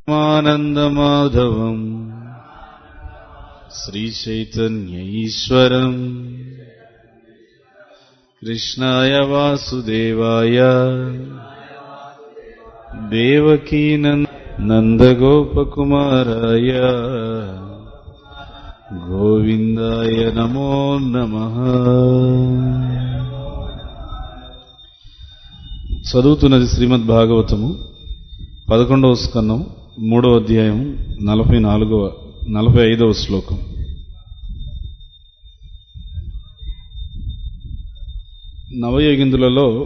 ఆనందమాధవం శ్రీచైతన్య ఈశ్వరం కృష్ణాయ వాసుదేవాయ దేవకీ నందగోపకుమారాయ గోవిందాయ నమో నమ చదువుతున్నది శ్రీమద్ భాగవతము పదకొండవ స్కందం మూడవ అధ్యాయం నలభై నాలుగవ నలభై ఐదవ శ్లోకం నవయోగిందులలో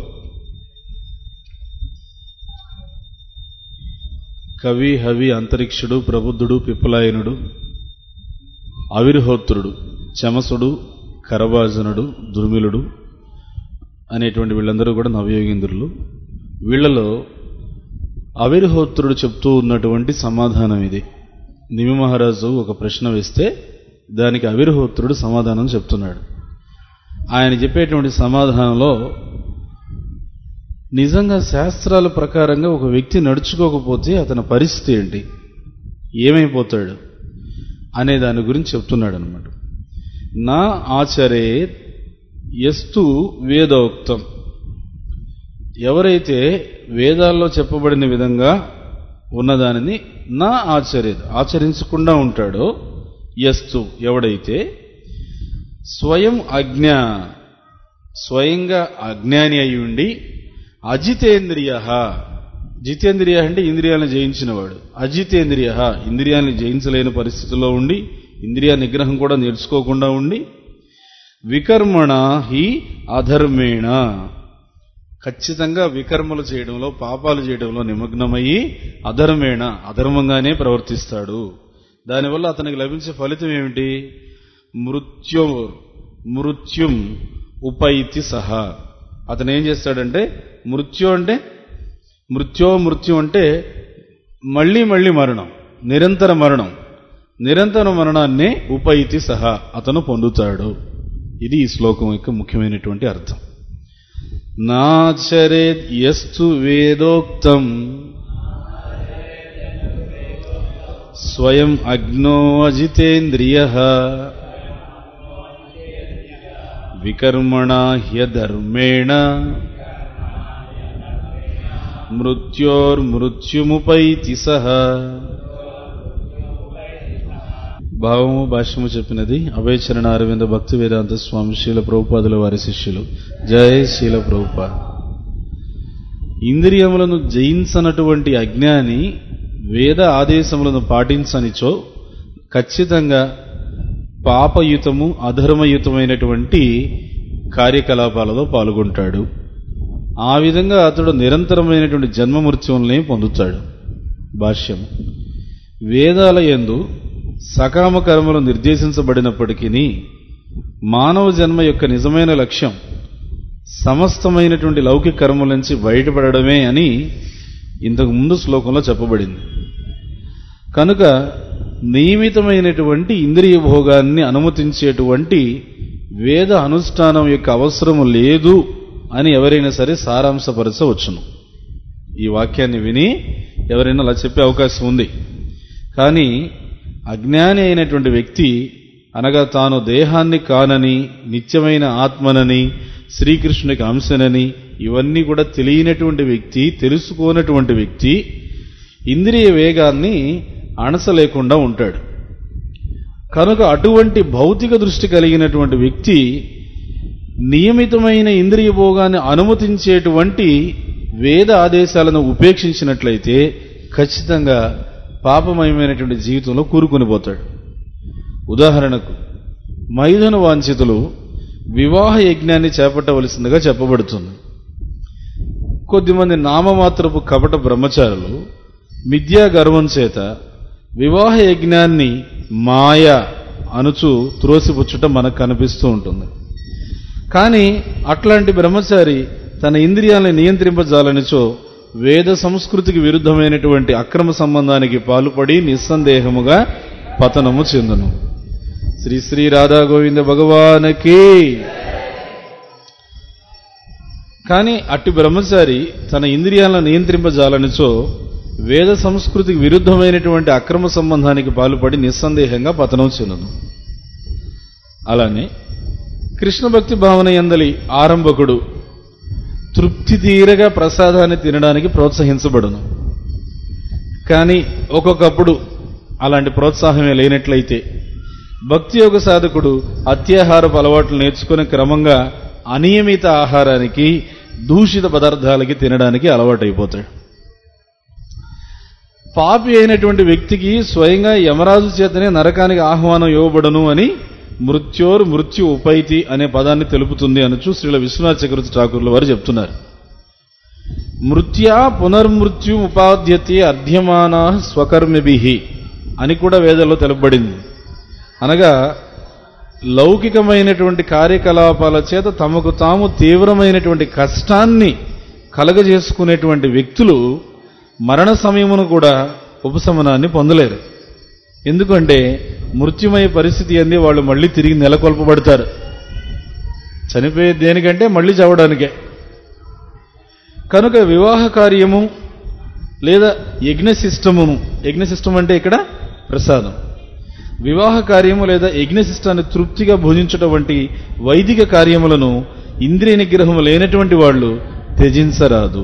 కవి హవి అంతరిక్షుడు ప్రబుద్ధుడు పిప్పలాయనుడు అవిర్హోత్రుడు చమసుడు కరవాజనుడు దుర్మిలుడు అనేటువంటి వీళ్ళందరూ కూడా నవయోగింద్రులు వీళ్ళలో అవిర్హోత్రుడు చెప్తూ ఉన్నటువంటి సమాధానం ఇది నిమి మహారాజు ఒక ప్రశ్న వేస్తే దానికి అవిర్హోత్రుడు సమాధానం చెప్తున్నాడు ఆయన చెప్పేటువంటి సమాధానంలో నిజంగా శాస్త్రాల ప్రకారంగా ఒక వ్యక్తి నడుచుకోకపోతే అతని పరిస్థితి ఏంటి ఏమైపోతాడు అనే దాని గురించి చెప్తున్నాడు అనమాట నా ఆచరే ఎస్తు వేదోక్తం ఎవరైతే వేదాల్లో చెప్పబడిన విధంగా ఉన్నదానిని నా ఆచర్యత ఆచరించకుండా ఉంటాడో ఎస్తు ఎవడైతే స్వయం అజ్ఞ స్వయంగా అజ్ఞాని అయి ఉండి అజితేంద్రియ జితేంద్రియ అంటే ఇంద్రియాలను జయించినవాడు అజితేంద్రియ ఇంద్రియాలను జయించలేని పరిస్థితిలో ఉండి ఇంద్రియ నిగ్రహం కూడా నేర్చుకోకుండా ఉండి వికర్మణ హి అధర్మేణ ఖచ్చితంగా వికర్మలు చేయడంలో పాపాలు చేయడంలో నిమగ్నమయ్యి అధర్మేణ అధర్మంగానే ప్రవర్తిస్తాడు దానివల్ల అతనికి లభించే ఫలితం ఏమిటి మృత్యు మృత్యుం ఉపైతి సహా అతను ఏం చేస్తాడంటే మృత్యు అంటే మృత్యో మృత్యు అంటే మళ్ళీ మళ్ళీ మరణం నిరంతర మరణం నిరంతర మరణాన్ని ఉపైతి సహా అతను పొందుతాడు ఇది ఈ శ్లోకం యొక్క ముఖ్యమైనటువంటి అర్థం నాచరేత్ యస్తు వేదోక్తం స్వయం అగ్నో అజితేంద్రియ వికర్మణ హ్యధర్మేణ మృత్యోర్మృత్యుముపైతి సహ భావము భాష్యము చెప్పినది అభయచరణ అరవింద భక్తి వేదాంత స్వామి శీల ప్రభుపాదుల వారి శిష్యులు జయ శీల ప్రభుపా ఇంద్రియములను జయించనటువంటి అజ్ఞాని వేద ఆదేశములను పాటించనిచో ఖచ్చితంగా పాపయుతము అధర్మయుతమైనటువంటి కార్యకలాపాలలో పాల్గొంటాడు ఆ విధంగా అతడు నిరంతరమైనటువంటి జన్మమృత్యువుల్ని పొందుతాడు భాష్యం వేదాల యందు సకామ కర్మలు నిర్దేశించబడినప్పటికీ మానవ జన్మ యొక్క నిజమైన లక్ష్యం సమస్తమైనటువంటి లౌకిక కర్మల నుంచి బయటపడడమే అని ఇంతకు ముందు శ్లోకంలో చెప్పబడింది కనుక నియమితమైనటువంటి ఇంద్రియ భోగాన్ని అనుమతించేటువంటి వేద అనుష్ఠానం యొక్క అవసరం లేదు అని ఎవరైనా సరే సారాంశపరచవచ్చును ఈ వాక్యాన్ని విని ఎవరైనా అలా చెప్పే అవకాశం ఉంది కానీ అజ్ఞాని అయినటువంటి వ్యక్తి అనగా తాను దేహాన్ని కానని నిత్యమైన ఆత్మనని శ్రీకృష్ణునికి అంశనని ఇవన్నీ కూడా తెలియనటువంటి వ్యక్తి తెలుసుకోనటువంటి వ్యక్తి ఇంద్రియ వేగాన్ని అణసలేకుండా ఉంటాడు కనుక అటువంటి భౌతిక దృష్టి కలిగినటువంటి వ్యక్తి నియమితమైన ఇంద్రియ భోగాన్ని అనుమతించేటువంటి వేద ఆదేశాలను ఉపేక్షించినట్లయితే ఖచ్చితంగా పాపమయమైనటువంటి జీవితంలో కూరుకొని పోతాడు ఉదాహరణకు మైథున వాంఛితులు వివాహ యజ్ఞాన్ని చేపట్టవలసిందిగా చెప్పబడుతుంది కొద్దిమంది నామమాత్రపు కపట బ్రహ్మచారులు మిథ్యా గర్వం చేత వివాహ యజ్ఞాన్ని మాయ అనుచు త్రోసిపుచ్చుట మనకు కనిపిస్తూ ఉంటుంది కానీ అట్లాంటి బ్రహ్మచారి తన ఇంద్రియాలను నియంత్రింపజాలనిచో వేద సంస్కృతికి విరుద్ధమైనటువంటి అక్రమ సంబంధానికి పాల్పడి నిస్సందేహముగా పతనము చెందును శ్రీ శ్రీ రాధా గోవింద భగవానకి కానీ అట్టి బ్రహ్మచారి తన ఇంద్రియాలను నియంత్రింపజాలనిచో వేద సంస్కృతికి విరుద్ధమైనటువంటి అక్రమ సంబంధానికి పాల్పడి నిస్సందేహంగా పతనం చెందును అలానే కృష్ణ భక్తి భావన ఎందలి ఆరంభకుడు తృప్తి తీరగా ప్రసాదాన్ని తినడానికి ప్రోత్సహించబడును కానీ ఒక్కొక్కప్పుడు అలాంటి ప్రోత్సాహమే లేనట్లయితే భక్తి యోగ సాధకుడు అత్యాహారపు అలవాట్లు నేర్చుకుని క్రమంగా అనియమిత ఆహారానికి దూషిత పదార్థాలకి తినడానికి అలవాటైపోతాడు పాపి అయినటువంటి వ్యక్తికి స్వయంగా యమరాజు చేతనే నరకానికి ఆహ్వానం ఇవ్వబడను అని మృత్యోర్ మృత్యు ఉపైతి అనే పదాన్ని తెలుపుతుంది అనుచు శ్రీల విశ్వనాథ్ చక్రవర్తి ఠాకూర్ల వారు చెప్తున్నారు మృత్యా పునర్మృత్యు ఉపాద్యతే అధ్యమానా స్వకర్మిభి అని కూడా వేదంలో తెలుపబడింది అనగా లౌకికమైనటువంటి కార్యకలాపాల చేత తమకు తాము తీవ్రమైనటువంటి కష్టాన్ని కలగజేసుకునేటువంటి వ్యక్తులు మరణ సమయమును కూడా ఉపశమనాన్ని పొందలేరు ఎందుకంటే మృత్యుమయ పరిస్థితి అంది వాళ్ళు మళ్ళీ తిరిగి నెలకొల్పబడతారు చనిపోయే దేనికంటే మళ్ళీ చావడానికే కనుక వివాహ కార్యము లేదా యజ్ఞ సిస్టమును యజ్ఞ సిస్టమ్ అంటే ఇక్కడ ప్రసాదం వివాహ కార్యము లేదా యజ్ఞ సిస్టాన్ని తృప్తిగా భోజించడం వంటి వైదిక కార్యములను ఇంద్రియ నిగ్రహం లేనటువంటి వాళ్ళు త్యజించరాదు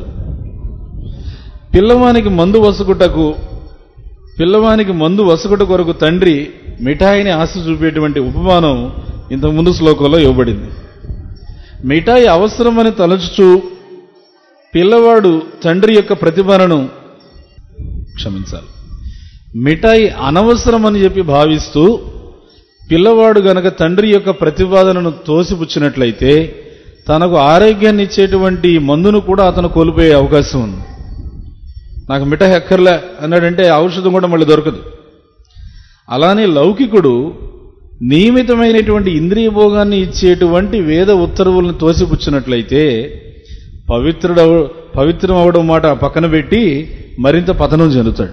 పిల్లవానికి మందు వసుకుటకు పిల్లవానికి మందు వసుకుట కొరకు తండ్రి మిఠాయిని ఆశ చూపేటువంటి ఉపమానం ఇంతకుముందు శ్లోకంలో ఇవ్వబడింది మిఠాయి అవసరమని తలచుచూ పిల్లవాడు తండ్రి యొక్క ప్రతిభను క్షమించాలి మిఠాయి అనవసరమని చెప్పి భావిస్తూ పిల్లవాడు గనక తండ్రి యొక్క ప్రతిపాదనను తోసిపుచ్చినట్లయితే తనకు ఆరోగ్యాన్ని ఇచ్చేటువంటి మందును కూడా అతను కోల్పోయే అవకాశం ఉంది నాకు మిఠాయి అక్కర్లే అన్నాడంటే ఔషధం కూడా మళ్ళీ దొరకదు అలానే లౌకికుడు నియమితమైనటువంటి ఇంద్రియ భోగాన్ని ఇచ్చేటువంటి వేద ఉత్తర్వులను తోసిపుచ్చినట్లయితే పవిత్రుడు పవిత్రం అవడం మాట పక్కన పెట్టి మరింత పతనం చెందుతాడు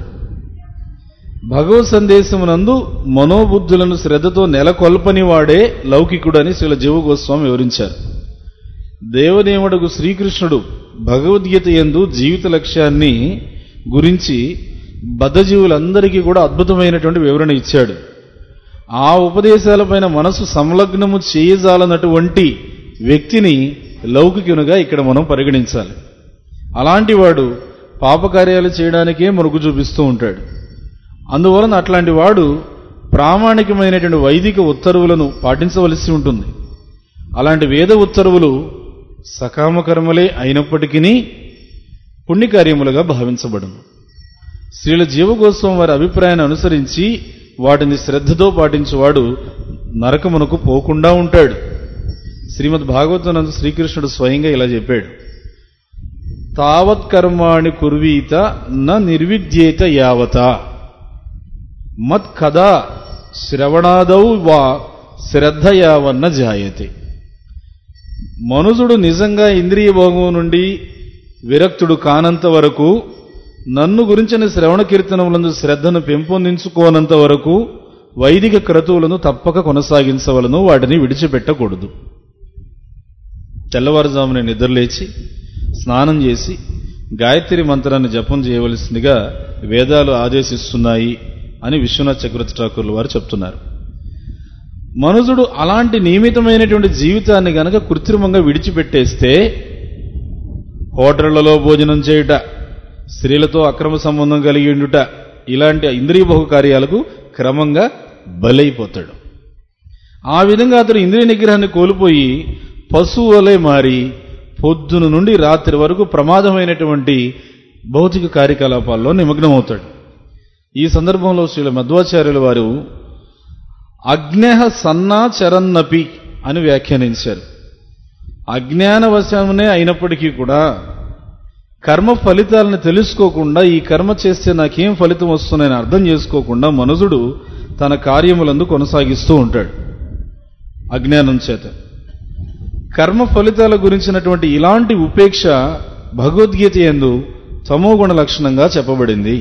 భగవత్ సందేశమునందు మనోబుద్ధులను శ్రద్ధతో నెలకొల్పని వాడే లౌకికుడని శ్రీల జీవ గోస్వామి వివరించారు దేవదేవుడకు శ్రీకృష్ణుడు భగవద్గీత ఎందు జీవిత లక్ష్యాన్ని గురించి బద్ధజీవులందరికీ కూడా అద్భుతమైనటువంటి వివరణ ఇచ్చాడు ఆ ఉపదేశాలపైన మనసు సంలగ్నము చేయజాలనటువంటి వ్యక్తిని లౌకికునిగా ఇక్కడ మనం పరిగణించాలి అలాంటి వాడు పాపకార్యాలు చేయడానికే మొరుగు చూపిస్తూ ఉంటాడు అందువలన అట్లాంటి వాడు ప్రామాణికమైనటువంటి వైదిక ఉత్తర్వులను పాటించవలసి ఉంటుంది అలాంటి వేద ఉత్తర్వులు సకామకర్మలే అయినప్పటికీ పుణ్యకార్యములుగా భావించబడును శ్రీల జీవగోస్వం వారి అభిప్రాయాన్ని అనుసరించి వాటిని శ్రద్ధతో పాటించువాడు నరకమునకు పోకుండా ఉంటాడు శ్రీమద్ భాగవతం శ్రీకృష్ణుడు స్వయంగా ఇలా చెప్పాడు తావత్ కర్మాణి కుర్వీత న నిర్విద్యేత యావత మత్ కదా శ్రవణాదౌ వా శ్రద్ధయావన్న జాయతే మనుజుడు నిజంగా ఇంద్రియ భోగం నుండి విరక్తుడు కానంత వరకు నన్ను గురించిన శ్రవణ కీర్తనములందు శ్రద్ధను పెంపొందించుకోనంత వరకు వైదిక క్రతువులను తప్పక కొనసాగించవలను వాటిని విడిచిపెట్టకూడదు తెల్లవారుజామున నిద్రలేచి స్నానం చేసి గాయత్రి మంత్రాన్ని జపం చేయవలసిందిగా వేదాలు ఆదేశిస్తున్నాయి అని విశ్వనాథ్ చక్రవర్తి ఠాకూర్లు వారు చెప్తున్నారు మనుజుడు అలాంటి నియమితమైనటువంటి జీవితాన్ని గనక కృత్రిమంగా విడిచిపెట్టేస్తే హోటళ్లలో భోజనం చేయుట స్త్రీలతో అక్రమ సంబంధం కలిగి ఉండుట ఇలాంటి ఇంద్రియ భోగ కార్యాలకు క్రమంగా బలైపోతాడు ఆ విధంగా అతడు ఇంద్రియ నిగ్రహాన్ని కోల్పోయి పశువు వలె మారి పొద్దున నుండి రాత్రి వరకు ప్రమాదమైనటువంటి భౌతిక కార్యకలాపాల్లో నిమగ్నమవుతాడు ఈ సందర్భంలో శ్రీల మధ్వాచార్యుల వారు అజ్ఞ సన్నాచరన్నపి అని వ్యాఖ్యానించారు అజ్ఞానవశమునే అయినప్పటికీ కూడా కర్మ ఫలితాలను తెలుసుకోకుండా ఈ కర్మ చేస్తే నాకేం ఫలితం వస్తుందని అర్థం చేసుకోకుండా మనుజుడు తన కార్యములందు కొనసాగిస్తూ ఉంటాడు అజ్ఞానం చేత కర్మ ఫలితాల గురించినటువంటి ఇలాంటి ఉపేక్ష భగవద్గీత ఎందు తమోగుణ లక్షణంగా చెప్పబడింది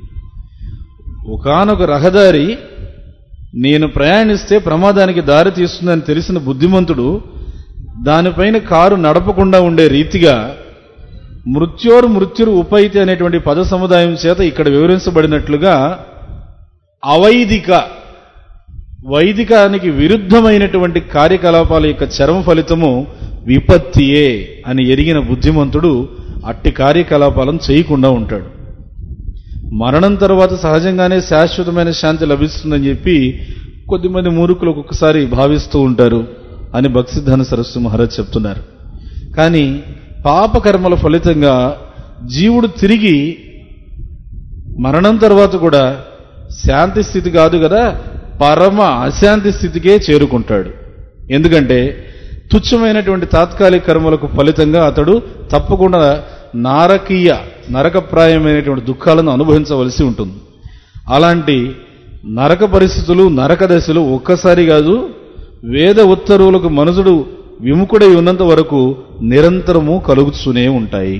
ఒకనొక రహదారి నేను ప్రయాణిస్తే ప్రమాదానికి దారి తీస్తుందని తెలిసిన బుద్ధిమంతుడు దానిపైన కారు నడపకుండా ఉండే రీతిగా మృత్యోర్ మృత్యురు ఉపైతి అనేటువంటి పద సముదాయం చేత ఇక్కడ వివరించబడినట్లుగా అవైదిక వైదికానికి విరుద్ధమైనటువంటి కార్యకలాపాల యొక్క చరమ ఫలితము విపత్తియే అని ఎరిగిన బుద్ధిమంతుడు అట్టి కార్యకలాపాలను చేయకుండా ఉంటాడు మరణం తర్వాత సహజంగానే శాశ్వతమైన శాంతి లభిస్తుందని చెప్పి కొద్దిమంది మూర్ఖులు ఒక్కొక్కసారి భావిస్తూ ఉంటారు అని భక్సిద్ధాన సరస్సు మహారాజ్ చెప్తున్నారు కానీ పాపకర్మల ఫలితంగా జీవుడు తిరిగి మరణం తర్వాత కూడా శాంతి స్థితి కాదు కదా పరమ అశాంతి స్థితికే చేరుకుంటాడు ఎందుకంటే తుచ్చమైనటువంటి తాత్కాలిక కర్మలకు ఫలితంగా అతడు తప్పకుండా నారకీయ నరకప్రాయమైనటువంటి దుఃఖాలను అనుభవించవలసి ఉంటుంది అలాంటి నరక పరిస్థితులు నరక దశలు ఒక్కసారి కాదు వేద ఉత్తర్వులకు మనుషుడు విముఖుడై ఉన్నంత వరకు నిరంతరము కలుగుతూనే ఉంటాయి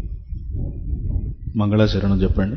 మంగళాచరణం చెప్పండి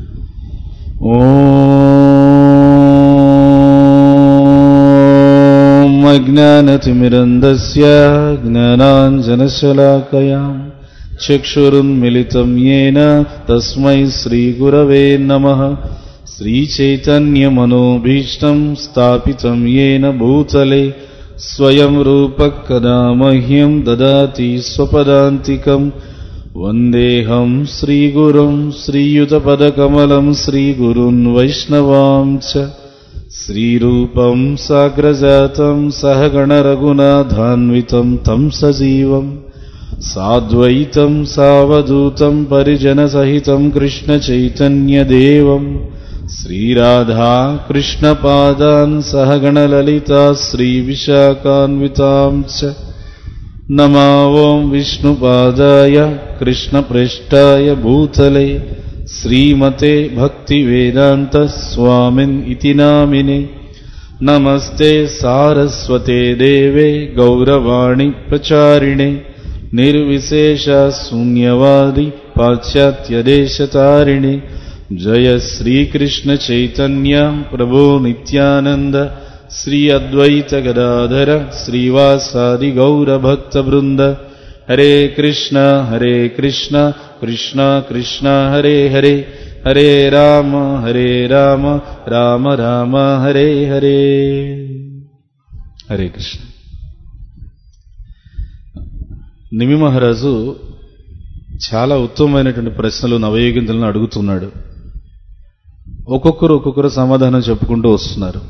ఓం అజ్ఞానతిమిరందస్య జ్ఞానాంజనశలాకయాం చక్షురున్మిళితం येन తస్మై శ్రీగురవే నమః శ్రీచైతన్యమనోభీష్టం స్థాపితం येन భూతలే స్వయం రూపः కదా మహ్యం దదాతి స్వపదాంతికం వందేహం శ్రీగురుం శ్రీయుతపదకమలం శ్రీగురున్ వైష్ణవాం చ శ్రీరూపం సాగ్రజాతం సహగణరఘునాథాన్వితం తం సజీవం సాద్వైతం సావధూతం పరిజనసహితం కృష్ణచైతన్యదేవం శ్రీరాధా కృష్ణపాదాన్ సహగణలలితా శ్రీవిశాఖాన్వితాం చ नमा ॐ विष्णुपादाय कृष्णप्रेष्ठाय भूतले श्रीमते भक्तिवेदान्तस्वामिन् इति नामिने नमस्ते सारस्वते देवे गौरवाणि प्रचारिणे निर्विशेषशून्यवादि पाश्चात्यदेशतारिणे जय श्रीकृष्णचैतन्य प्रभो नित्यानन्द श्री अद्वैत गदाधर श्रीवासादि गौरभक्तवृन्द हरे कृष्ण हरे कृष्ण कृष्ण कृष्ण हरे हरे हरे राम हरे राम राम राम हरे हरे హరే కృష్ణ నిమి మహారాజు చాలా ఉత్తమమైనటువంటి ప్రశ్నలు నవయోగింతులను అడుగుతున్నాడు ఒక్కొక్కరు ఒక్కొక్కరు సమాధానం చెప్పుకుంటూ వస్తున్నారు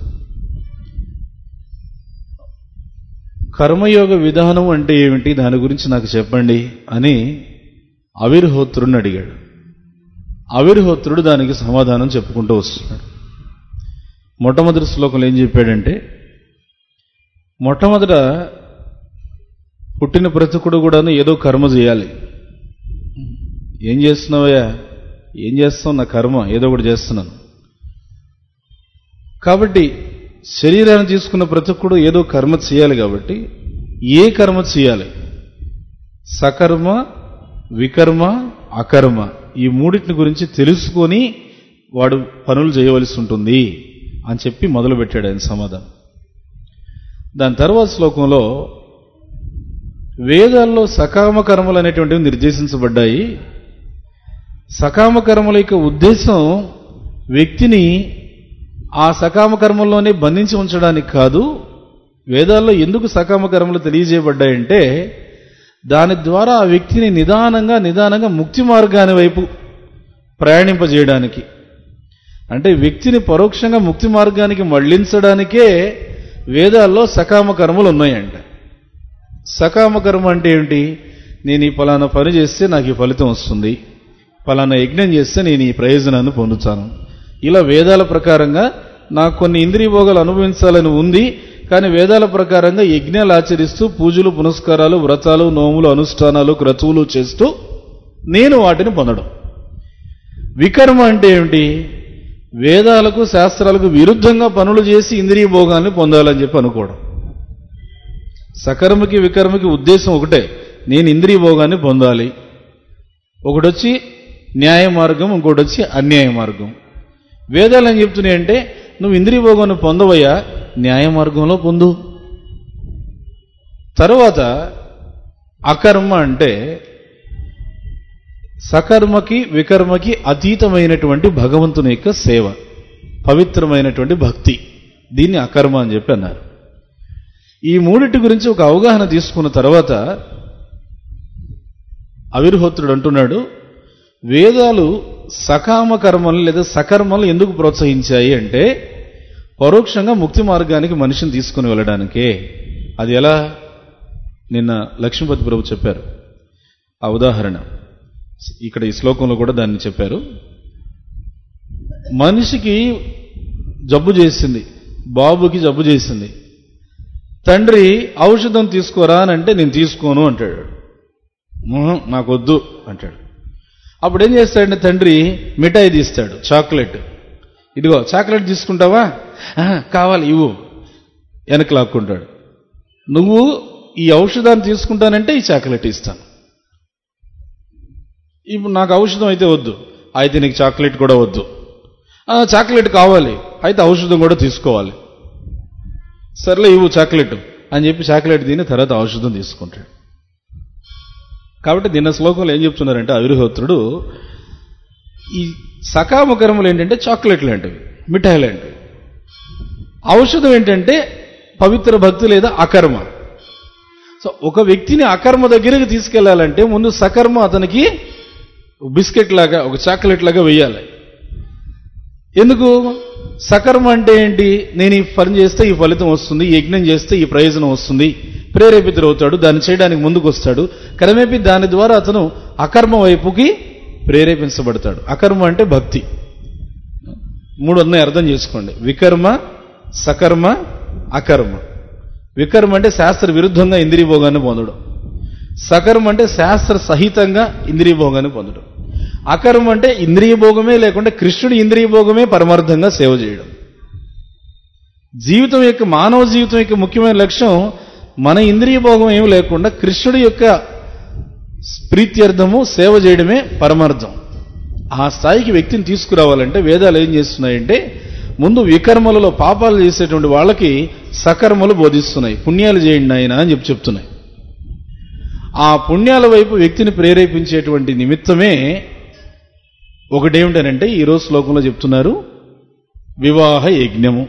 కర్మయోగ విధానం అంటే ఏమిటి దాని గురించి నాకు చెప్పండి అని అవిర్హోత్రుడిని అడిగాడు అవిర్హోత్రుడు దానికి సమాధానం చెప్పుకుంటూ వస్తున్నాడు మొట్టమొదటి శ్లోకంలో ఏం చెప్పాడంటే మొట్టమొదట పుట్టిన బ్రతుకుడు కూడాను ఏదో కర్మ చేయాలి ఏం చేస్తున్నావయ్యా ఏం చేస్తావు నా కర్మ ఏదో ఒకటి చేస్తున్నాను కాబట్టి శరీరాన్ని తీసుకున్న బ్రతుకుడు ఏదో కర్మ చేయాలి కాబట్టి ఏ కర్మ చేయాలి సకర్మ వికర్మ అకర్మ ఈ మూడింటిని గురించి తెలుసుకొని వాడు పనులు చేయవలసి ఉంటుంది అని చెప్పి మొదలుపెట్టాడు ఆయన సమాధానం దాని తర్వాత శ్లోకంలో వేదాల్లో సకామ కర్మలు అనేటువంటివి నిర్దేశించబడ్డాయి సకామ కర్మల యొక్క ఉద్దేశం వ్యక్తిని ఆ సకామ కర్మల్లోనే బంధించి ఉంచడానికి కాదు వేదాల్లో ఎందుకు సకామ కర్మలు తెలియజేయబడ్డాయంటే దాని ద్వారా ఆ వ్యక్తిని నిదానంగా నిదానంగా ముక్తి మార్గాని వైపు ప్రయాణింపజేయడానికి అంటే వ్యక్తిని పరోక్షంగా ముక్తి మార్గానికి మళ్లించడానికే వేదాల్లో సకామ కర్మలు ఉన్నాయంట సకామ కర్మ అంటే ఏమిటి నేను ఈ పలానా పని చేస్తే నాకు ఈ ఫలితం వస్తుంది పలానా యజ్ఞం చేస్తే నేను ఈ ప్రయోజనాన్ని పొందుతాను ఇలా వేదాల ప్రకారంగా నాకు కొన్ని ఇంద్రియ భోగాలు అనుభవించాలని ఉంది కానీ వేదాల ప్రకారంగా యజ్ఞాలు ఆచరిస్తూ పూజలు పునస్కారాలు వ్రతాలు నోములు అనుష్ఠానాలు క్రతువులు చేస్తూ నేను వాటిని పొందడం వికర్మ అంటే ఏమిటి వేదాలకు శాస్త్రాలకు విరుద్ధంగా పనులు చేసి ఇంద్రియ భోగాల్ని పొందాలని చెప్పి అనుకోవడం సకర్మకి వికర్మకి ఉద్దేశం ఒకటే నేను ఇంద్రియ భోగాన్ని పొందాలి ఒకటొచ్చి న్యాయ మార్గం ఇంకోటి వచ్చి అన్యాయ మార్గం వేదాలు ఏం చెప్తున్నాయంటే నువ్వు ఇంద్రియ భోగాన్ని పొందవయ్యా న్యాయ మార్గంలో పొందు తర్వాత అకర్మ అంటే సకర్మకి వికర్మకి అతీతమైనటువంటి భగవంతుని యొక్క సేవ పవిత్రమైనటువంటి భక్తి దీన్ని అకర్మ అని చెప్పి అన్నారు ఈ మూడిటి గురించి ఒక అవగాహన తీసుకున్న తర్వాత అవిర్హోత్రుడు అంటున్నాడు వేదాలు సకామ కర్మలు లేదా సకర్మలు ఎందుకు ప్రోత్సహించాయి అంటే పరోక్షంగా ముక్తి మార్గానికి మనిషిని తీసుకుని వెళ్ళడానికే అది ఎలా నిన్న లక్ష్మీపతి ప్రభు చెప్పారు ఆ ఉదాహరణ ఇక్కడ ఈ శ్లోకంలో కూడా దాన్ని చెప్పారు మనిషికి జబ్బు చేసింది బాబుకి జబ్బు చేసింది తండ్రి ఔషధం తీసుకోరా అని అంటే నేను తీసుకోను అంటాడు "ఉహు, నాకొద్దు అంటాడు అప్పుడు ఏం చేస్తాడంటే తండ్రి మిఠాయి తీస్తాడు చాక్లెట్ ఇదిగో చాక్లెట్ తీసుకుంటావా "ఆహా, కావాలి ఇవ్వు వెనక్కి లాక్కుంటాడు నువ్వు ఈ ఔషధాన్ని తీసుకుంటానంటే ఈ చాక్లెట్ ఇస్తాను ఇప్పుడు నాకు ఔషధం అయితే వద్దు అయితే నీకు చాక్లెట్ కూడా వద్దు "ఆ, చాక్లెట్ కావాలి అయితే ఔషధం కూడా తీసుకోవాలి సర్లే ఇవ్వు చాక్లెట్ అని చెప్పి చాక్లెట్ తిని తర్వాత ఔషధం తీసుకుంటాడు కాబట్టి నిన్న శ్లోకంలో ఏం చెప్తున్నారంటే అవిర్హోత్రుడు ఈ సకామ కర్మలు ఏంటంటే చాక్లెట్ లాంటివి మిఠాయి లాంటివి ఔషధం ఏంటంటే పవిత్ర భక్తి లేదా అకర్మ సో ఒక వ్యక్తిని అకర్మ దగ్గరికి తీసుకెళ్లాలంటే ముందు సకర్మ అతనికి బిస్కెట్ లాగా ఒక చాక్లెట్ లాగా వెయ్యాలి ఎందుకు సకర్మ అంటే ఏంటి నేను ఈ పని చేస్తే ఈ ఫలితం వస్తుంది ఈ యజ్ఞం చేస్తే ఈ ప్రయోజనం వస్తుంది ప్రేరేపితుడవుతాడు దాన్ని చేయడానికి ముందుకు వస్తాడు క్రమేపీ దాని ద్వారా అతను అకర్మ వైపుకి ప్రేరేపించబడతాడు అకర్మ అంటే భక్తి మూడు ఉన్నాయి అర్థం చేసుకోండి వికర్మ సకర్మ అకర్మ వికర్మ అంటే శాస్త్ర విరుద్ధంగా ఇంద్రియ భోగాన్ని పొందడం సకర్మ అంటే శాస్త్ర సహితంగా ఇంద్రియ భోగాన్ని పొందడం అకర్మ అంటే ఇంద్రియ భోగమే లేకుండా కృష్ణుడి ఇంద్రియ భోగమే పరమార్థంగా సేవ చేయడం జీవితం యొక్క మానవ జీవితం యొక్క ముఖ్యమైన లక్ష్యం మన ఇంద్రియ భోగం ఏమి లేకుండా కృష్ణుడి యొక్క ప్రీత్యర్థము సేవ చేయడమే పరమార్థం ఆ స్థాయికి వ్యక్తిని తీసుకురావాలంటే వేదాలు ఏం చేస్తున్నాయంటే ముందు వికర్మలలో పాపాలు చేసేటువంటి వాళ్ళకి సకర్మలు బోధిస్తున్నాయి పుణ్యాలు చేయండి ఆయన అని చెప్పి చెప్తున్నాయి ఆ పుణ్యాల వైపు వ్యక్తిని ప్రేరేపించేటువంటి నిమిత్తమే ఒకటేమిటనంటే ఈరోజు శ్లోకంలో చెప్తున్నారు వివాహ యజ్ఞము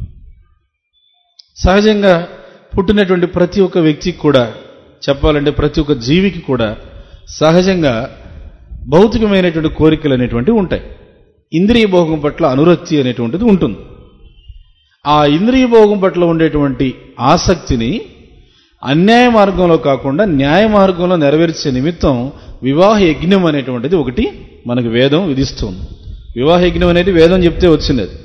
సహజంగా పుట్టినటువంటి ప్రతి ఒక్క వ్యక్తికి కూడా చెప్పాలంటే ప్రతి ఒక్క జీవికి కూడా సహజంగా భౌతికమైనటువంటి కోరికలు అనేటువంటివి ఉంటాయి ఇంద్రియ భోగం పట్ల అనురక్తి అనేటువంటిది ఉంటుంది ఆ ఇంద్రియ భోగం పట్ల ఉండేటువంటి ఆసక్తిని అన్యాయ మార్గంలో కాకుండా న్యాయ మార్గంలో నెరవేర్చే నిమిత్తం వివాహ యజ్ఞం అనేటువంటిది ఒకటి మనకు వేదం విధిస్తుంది వివాహ యజ్ఞం అనేది వేదం చెప్తే వచ్చింది అది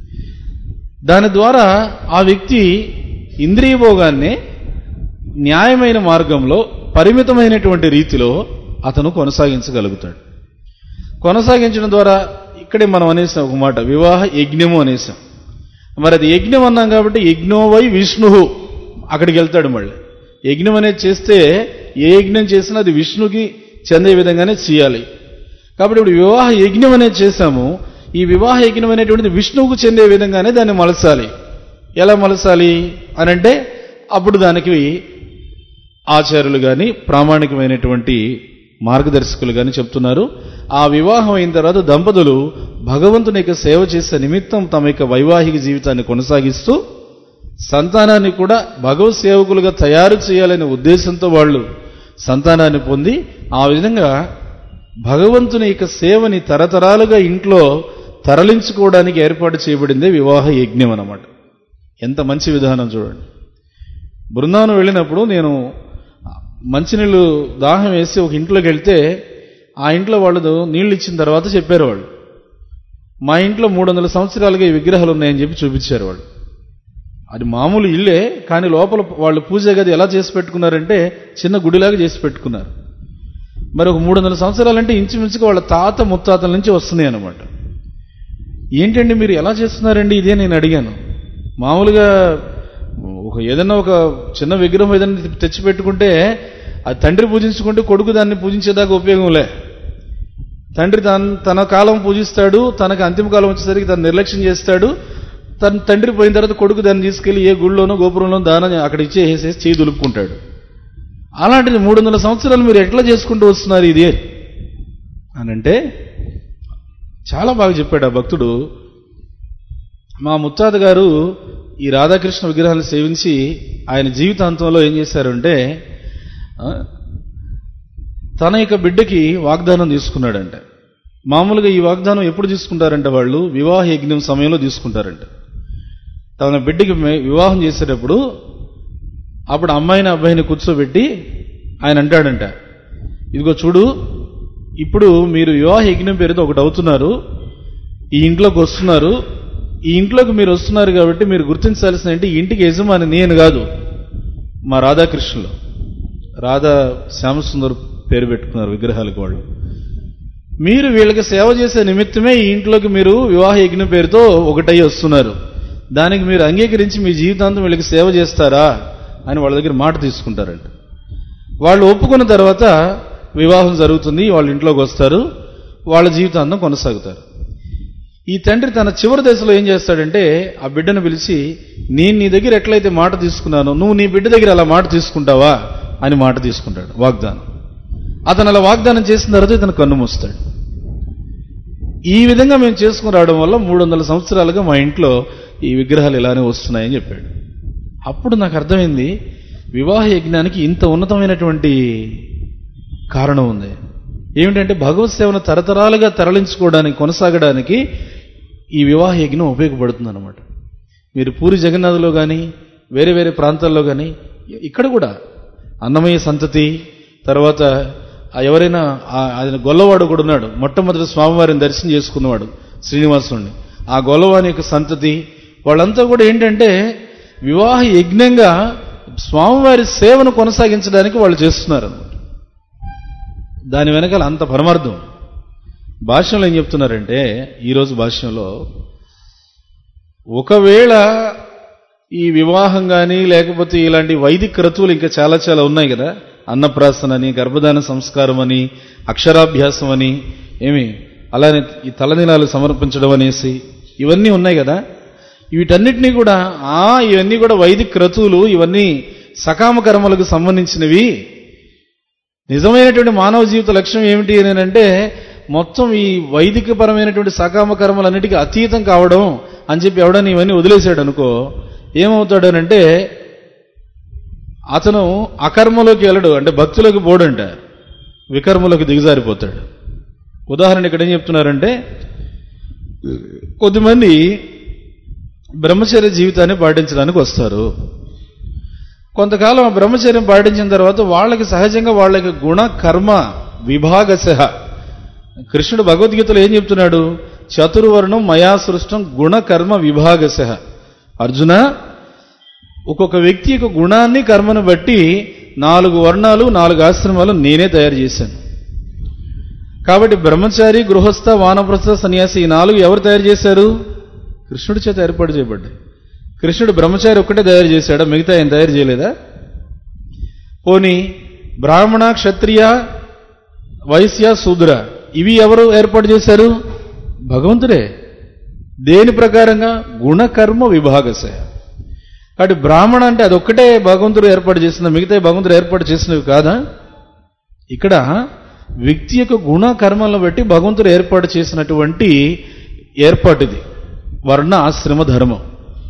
దాని ద్వారా ఆ వ్యక్తి ఇంద్రియ భోగాన్ని న్యాయమైన మార్గంలో పరిమితమైనటువంటి రీతిలో అతను కొనసాగించగలుగుతాడు కొనసాగించడం ద్వారా ఇక్కడే మనం అనేసాం ఒక మాట వివాహ యజ్ఞము అనేసాం మరి అది యజ్ఞం అన్నాం కాబట్టి యజ్ఞోవై విష్ణు అక్కడికి వెళ్తాడు మళ్ళీ యజ్ఞం అనేది చేస్తే ఏ యజ్ఞం చేసినా అది విష్ణుకి చెందే విధంగానే చేయాలి కాబట్టి ఇప్పుడు వివాహ యజ్ఞం అనేది చేశాము ఈ వివాహ యజ్ఞం అనేటువంటిది విష్ణువుకు చెందే విధంగానే దాన్ని మలసాలి ఎలా మలసాలి అనంటే అప్పుడు దానికి ఆచార్యులు కానీ ప్రామాణికమైనటువంటి మార్గదర్శకులు కానీ చెప్తున్నారు ఆ వివాహం అయిన తర్వాత దంపతులు భగవంతుని యొక్క సేవ చేసే నిమిత్తం తమ యొక్క వైవాహిక జీవితాన్ని కొనసాగిస్తూ సంతానాన్ని కూడా భగవత్ సేవకులుగా తయారు చేయాలనే ఉద్దేశంతో వాళ్ళు సంతానాన్ని పొంది ఆ విధంగా భగవంతుని యొక్క సేవని తరతరాలుగా ఇంట్లో తరలించుకోవడానికి ఏర్పాటు చేయబడిందే వివాహ యజ్ఞం అన్నమాట ఎంత మంచి విధానం చూడండి బృందావనం వెళ్ళినప్పుడు నేను మంచినీళ్ళు దాహం వేసి ఒక ఇంట్లోకి వెళ్తే ఆ ఇంట్లో వాళ్ళు నీళ్ళు ఇచ్చిన తర్వాత చెప్పారు వాళ్ళు మా ఇంట్లో మూడు వందల సంవత్సరాలుగా ఈ విగ్రహాలు ఉన్నాయని చెప్పి చూపించారు వాళ్ళు అది మామూలు ఇల్లే కానీ లోపల వాళ్ళు పూజ గది ఎలా చేసి పెట్టుకున్నారంటే చిన్న గుడిలాగా చేసి పెట్టుకున్నారు మరి ఒక మూడు వందల సంవత్సరాలంటే ఇంచుమించుగా వాళ్ళ తాత ముత్తాతల నుంచి వస్తున్నాయి అనమాట ఏంటండి మీరు ఎలా చేస్తున్నారండి ఇదే నేను అడిగాను మామూలుగా ఒక ఏదైనా ఒక చిన్న విగ్రహం ఏదైనా తెచ్చి పెట్టుకుంటే అది తండ్రి పూజించుకుంటే కొడుకు దాన్ని పూజించేదాకా ఉపయోగంలే తండ్రి తన తన కాలం పూజిస్తాడు తనకు అంతిమ కాలం వచ్చేసరికి తను నిర్లక్ష్యం చేస్తాడు తన తండ్రి పోయిన తర్వాత కొడుకు దాన్ని తీసుకెళ్లి ఏ గుళ్ళోనో గోపురంలోనో దానం అక్కడ ఇచ్చేసేసి చేయి దులుపుకుంటాడు అలాంటిది మూడు వందల సంవత్సరాలు మీరు ఎట్లా చేసుకుంటూ వస్తున్నారు ఇది అని అంటే చాలా బాగా చెప్పాడు ఆ భక్తుడు మా ముత్తాత గారు ఈ రాధాకృష్ణ విగ్రహాన్ని సేవించి ఆయన జీవితాంతంలో ఏం చేశారంటే ఆ, తన యొక్క బిడ్డకి వాగ్దానం తీసుకున్నాడంట మామూలుగా ఈ వాగ్దానం ఎప్పుడు తీసుకుంటారంటే వాళ్ళు వివాహ యజ్ఞం సమయంలో తీసుకుంటారంట తన బిడ్డకి మే- వివాహం చేసేటప్పుడు అప్పుడు అమ్మాయిని అబ్బాయిని కూర్చోబెట్టి ఆయన అంటాడంట ఇదిగో చూడు ఇప్పుడు మీరు వివాహ యజ్ఞం పేరుతో ఒకటి అవుతున్నారు ఈ ఇంట్లోకి వస్తున్నారు ఈ ఇంట్లోకి మీరు వస్తున్నారు కాబట్టి మీరు గుర్తించాల్సిన ఏంటి ఈ ఇంటికి యజమాని నేను కాదు మా రాధాకృష్ణులు రాధా శ్యామసుందర్ పేరు పెట్టుకున్నారు విగ్రహాలకు వాళ్ళు మీరు వీళ్ళకి సేవ చేసే నిమిత్తమే ఈ ఇంట్లోకి మీరు వివాహ యజ్ఞం పేరుతో ఒకటై వస్తున్నారు దానికి మీరు అంగీకరించి మీ జీవితాంతం వీళ్ళకి సేవ చేస్తారా అని వాళ్ళ దగ్గర మాట తీసుకుంటారంట వాళ్ళు ఒప్పుకున్న తర్వాత వివాహం జరుగుతుంది వాళ్ళ ఇంట్లోకి వస్తారు వాళ్ళ జీవితాంతం కొనసాగుతారు ఈ తండ్రి తన చివరి దశలో ఏం చేస్తాడంటే ఆ బిడ్డను పిలిచి నేను నీ దగ్గర ఎట్లయితే మాట తీసుకున్నానో నువ్వు నీ బిడ్డ దగ్గర అలా మాట తీసుకుంటావా అని మాట తీసుకుంటాడు వాగ్దానం అతను అలా వాగ్దానం చేసిన తర్వాత ఇతను కన్ను మూస్తాడు ఈ విధంగా మేము చేసుకుని రావడం వల్ల మూడు వందల సంవత్సరాలుగా మా ఇంట్లో ఈ విగ్రహాలు ఇలానే వస్తున్నాయని చెప్పాడు అప్పుడు నాకు అర్థమైంది వివాహ యజ్ఞానికి ఇంత ఉన్నతమైనటువంటి కారణం ఉంది ఏమిటంటే భగవత్ సేవను తరతరాలుగా తరలించుకోవడానికి కొనసాగడానికి ఈ వివాహ యజ్ఞం ఉపయోగపడుతుంది అనమాట మీరు పూరి జగన్నాథ్లో కానీ వేరే వేరే ప్రాంతాల్లో కానీ ఇక్కడ కూడా అన్నమయ్య సంతతి తర్వాత ఆ ఎవరైనా ఆ- ఆయన గొల్లవాడు కూడా ఉన్నాడు మొట్టమొదటి స్వామివారిని దర్శనం చేసుకున్నవాడు శ్రీనివాసుని ఆ గొల్లవాని యొక్క సంతతి వాళ్ళంతా కూడా ఏంటంటే వివాహ యజ్ఞంగా స్వామివారి సేవను కొనసాగించడానికి వాళ్ళు చేస్తున్నారు అన్నమాట దాని వెనకాల అంత పరమార్థం భాష్యంలో ఏం చెప్తున్నారంటే ఈరోజు భాష్యంలో ఒకవేళ ఈ వివాహం కానీ లేకపోతే ఇలాంటి వైదిక క్రతువులు ఇంకా చాలా చాలా ఉన్నాయి కదా అన్నప్రాసన అని గర్భధాన సంస్కారం అని అక్షరాభ్యాసం అని ఏమి అలానే ఈ తలనీలాలు సమర్పించడం అనేసి ఇవన్నీ ఉన్నాయి కదా వీటన్నిటినీ కూడా ఆ ఇవన్నీ కూడా వైదిక క్రతువులు ఇవన్నీ సకామ కర్మలకు సంబంధించినవి నిజమైనటువంటి మానవ జీవిత లక్ష్యం ఏమిటి అని అంటే మొత్తం ఈ వైదిక పరమైనటువంటి సకామ కర్మలన్నిటికీ అతీతం కావడం అని చెప్పి ఎవడని ఇవన్నీ వదిలేశాడు అనుకో ఏమవుతాడనంటే అతను అకర్మలోకి వెళ్ళడు అంటే భక్తులకు పోడంట వికర్మలోకి దిగజారిపోతాడు ఉదాహరణ ఇక్కడ ఏం చెప్తున్నారంటే కొద్దిమంది బ్రహ్మచర్య జీవితాన్ని పాటించడానికి వస్తారు కొంతకాలం ఆ బ్రహ్మచర్యం పాటించిన తర్వాత వాళ్ళకి సహజంగా వాళ్ళకి గుణ కర్మ విభాగశ కృష్ణుడు భగవద్గీతలో ఏం చెప్తున్నాడు చతుర్వర్ణం మయా సృష్టం గుణ కర్మ విభాగశ అర్జున ఒక్కొక్క వ్యక్తి యొక్క గుణాన్ని కర్మను బట్టి నాలుగు వర్ణాలు నాలుగు ఆశ్రమాలు నేనే తయారు చేశాను కాబట్టి బ్రహ్మచారి గృహస్థ వానప్రస్థ సన్యాసి ఈ నాలుగు ఎవరు తయారు చేశారు కృష్ణుడి చేత ఏర్పాటు చేయబడ్డాయి కృష్ణుడు బ్రహ్మచారి ఒక్కటే తయారు చేశాడా మిగతా ఆయన తయారు చేయలేదా పోని బ్రాహ్మణ క్షత్రియ వైశ్య శూద్ర ఇవి ఎవరు ఏర్పాటు చేశారు భగవంతుడే దేని ప్రకారంగా గుణకర్మ విభాగశ కాబట్టి బ్రాహ్మణ అంటే అదొక్కటే భగవంతుడు ఏర్పాటు చేసిన మిగతా భగవంతుడు ఏర్పాటు చేసినవి కాదా ఇక్కడ వ్యక్తి యొక్క గుణ కర్మలను బట్టి భగవంతుడు ఏర్పాటు చేసినటువంటి ఏర్పాటు ఇది వర్ణ ఆశ్రమ ధర్మం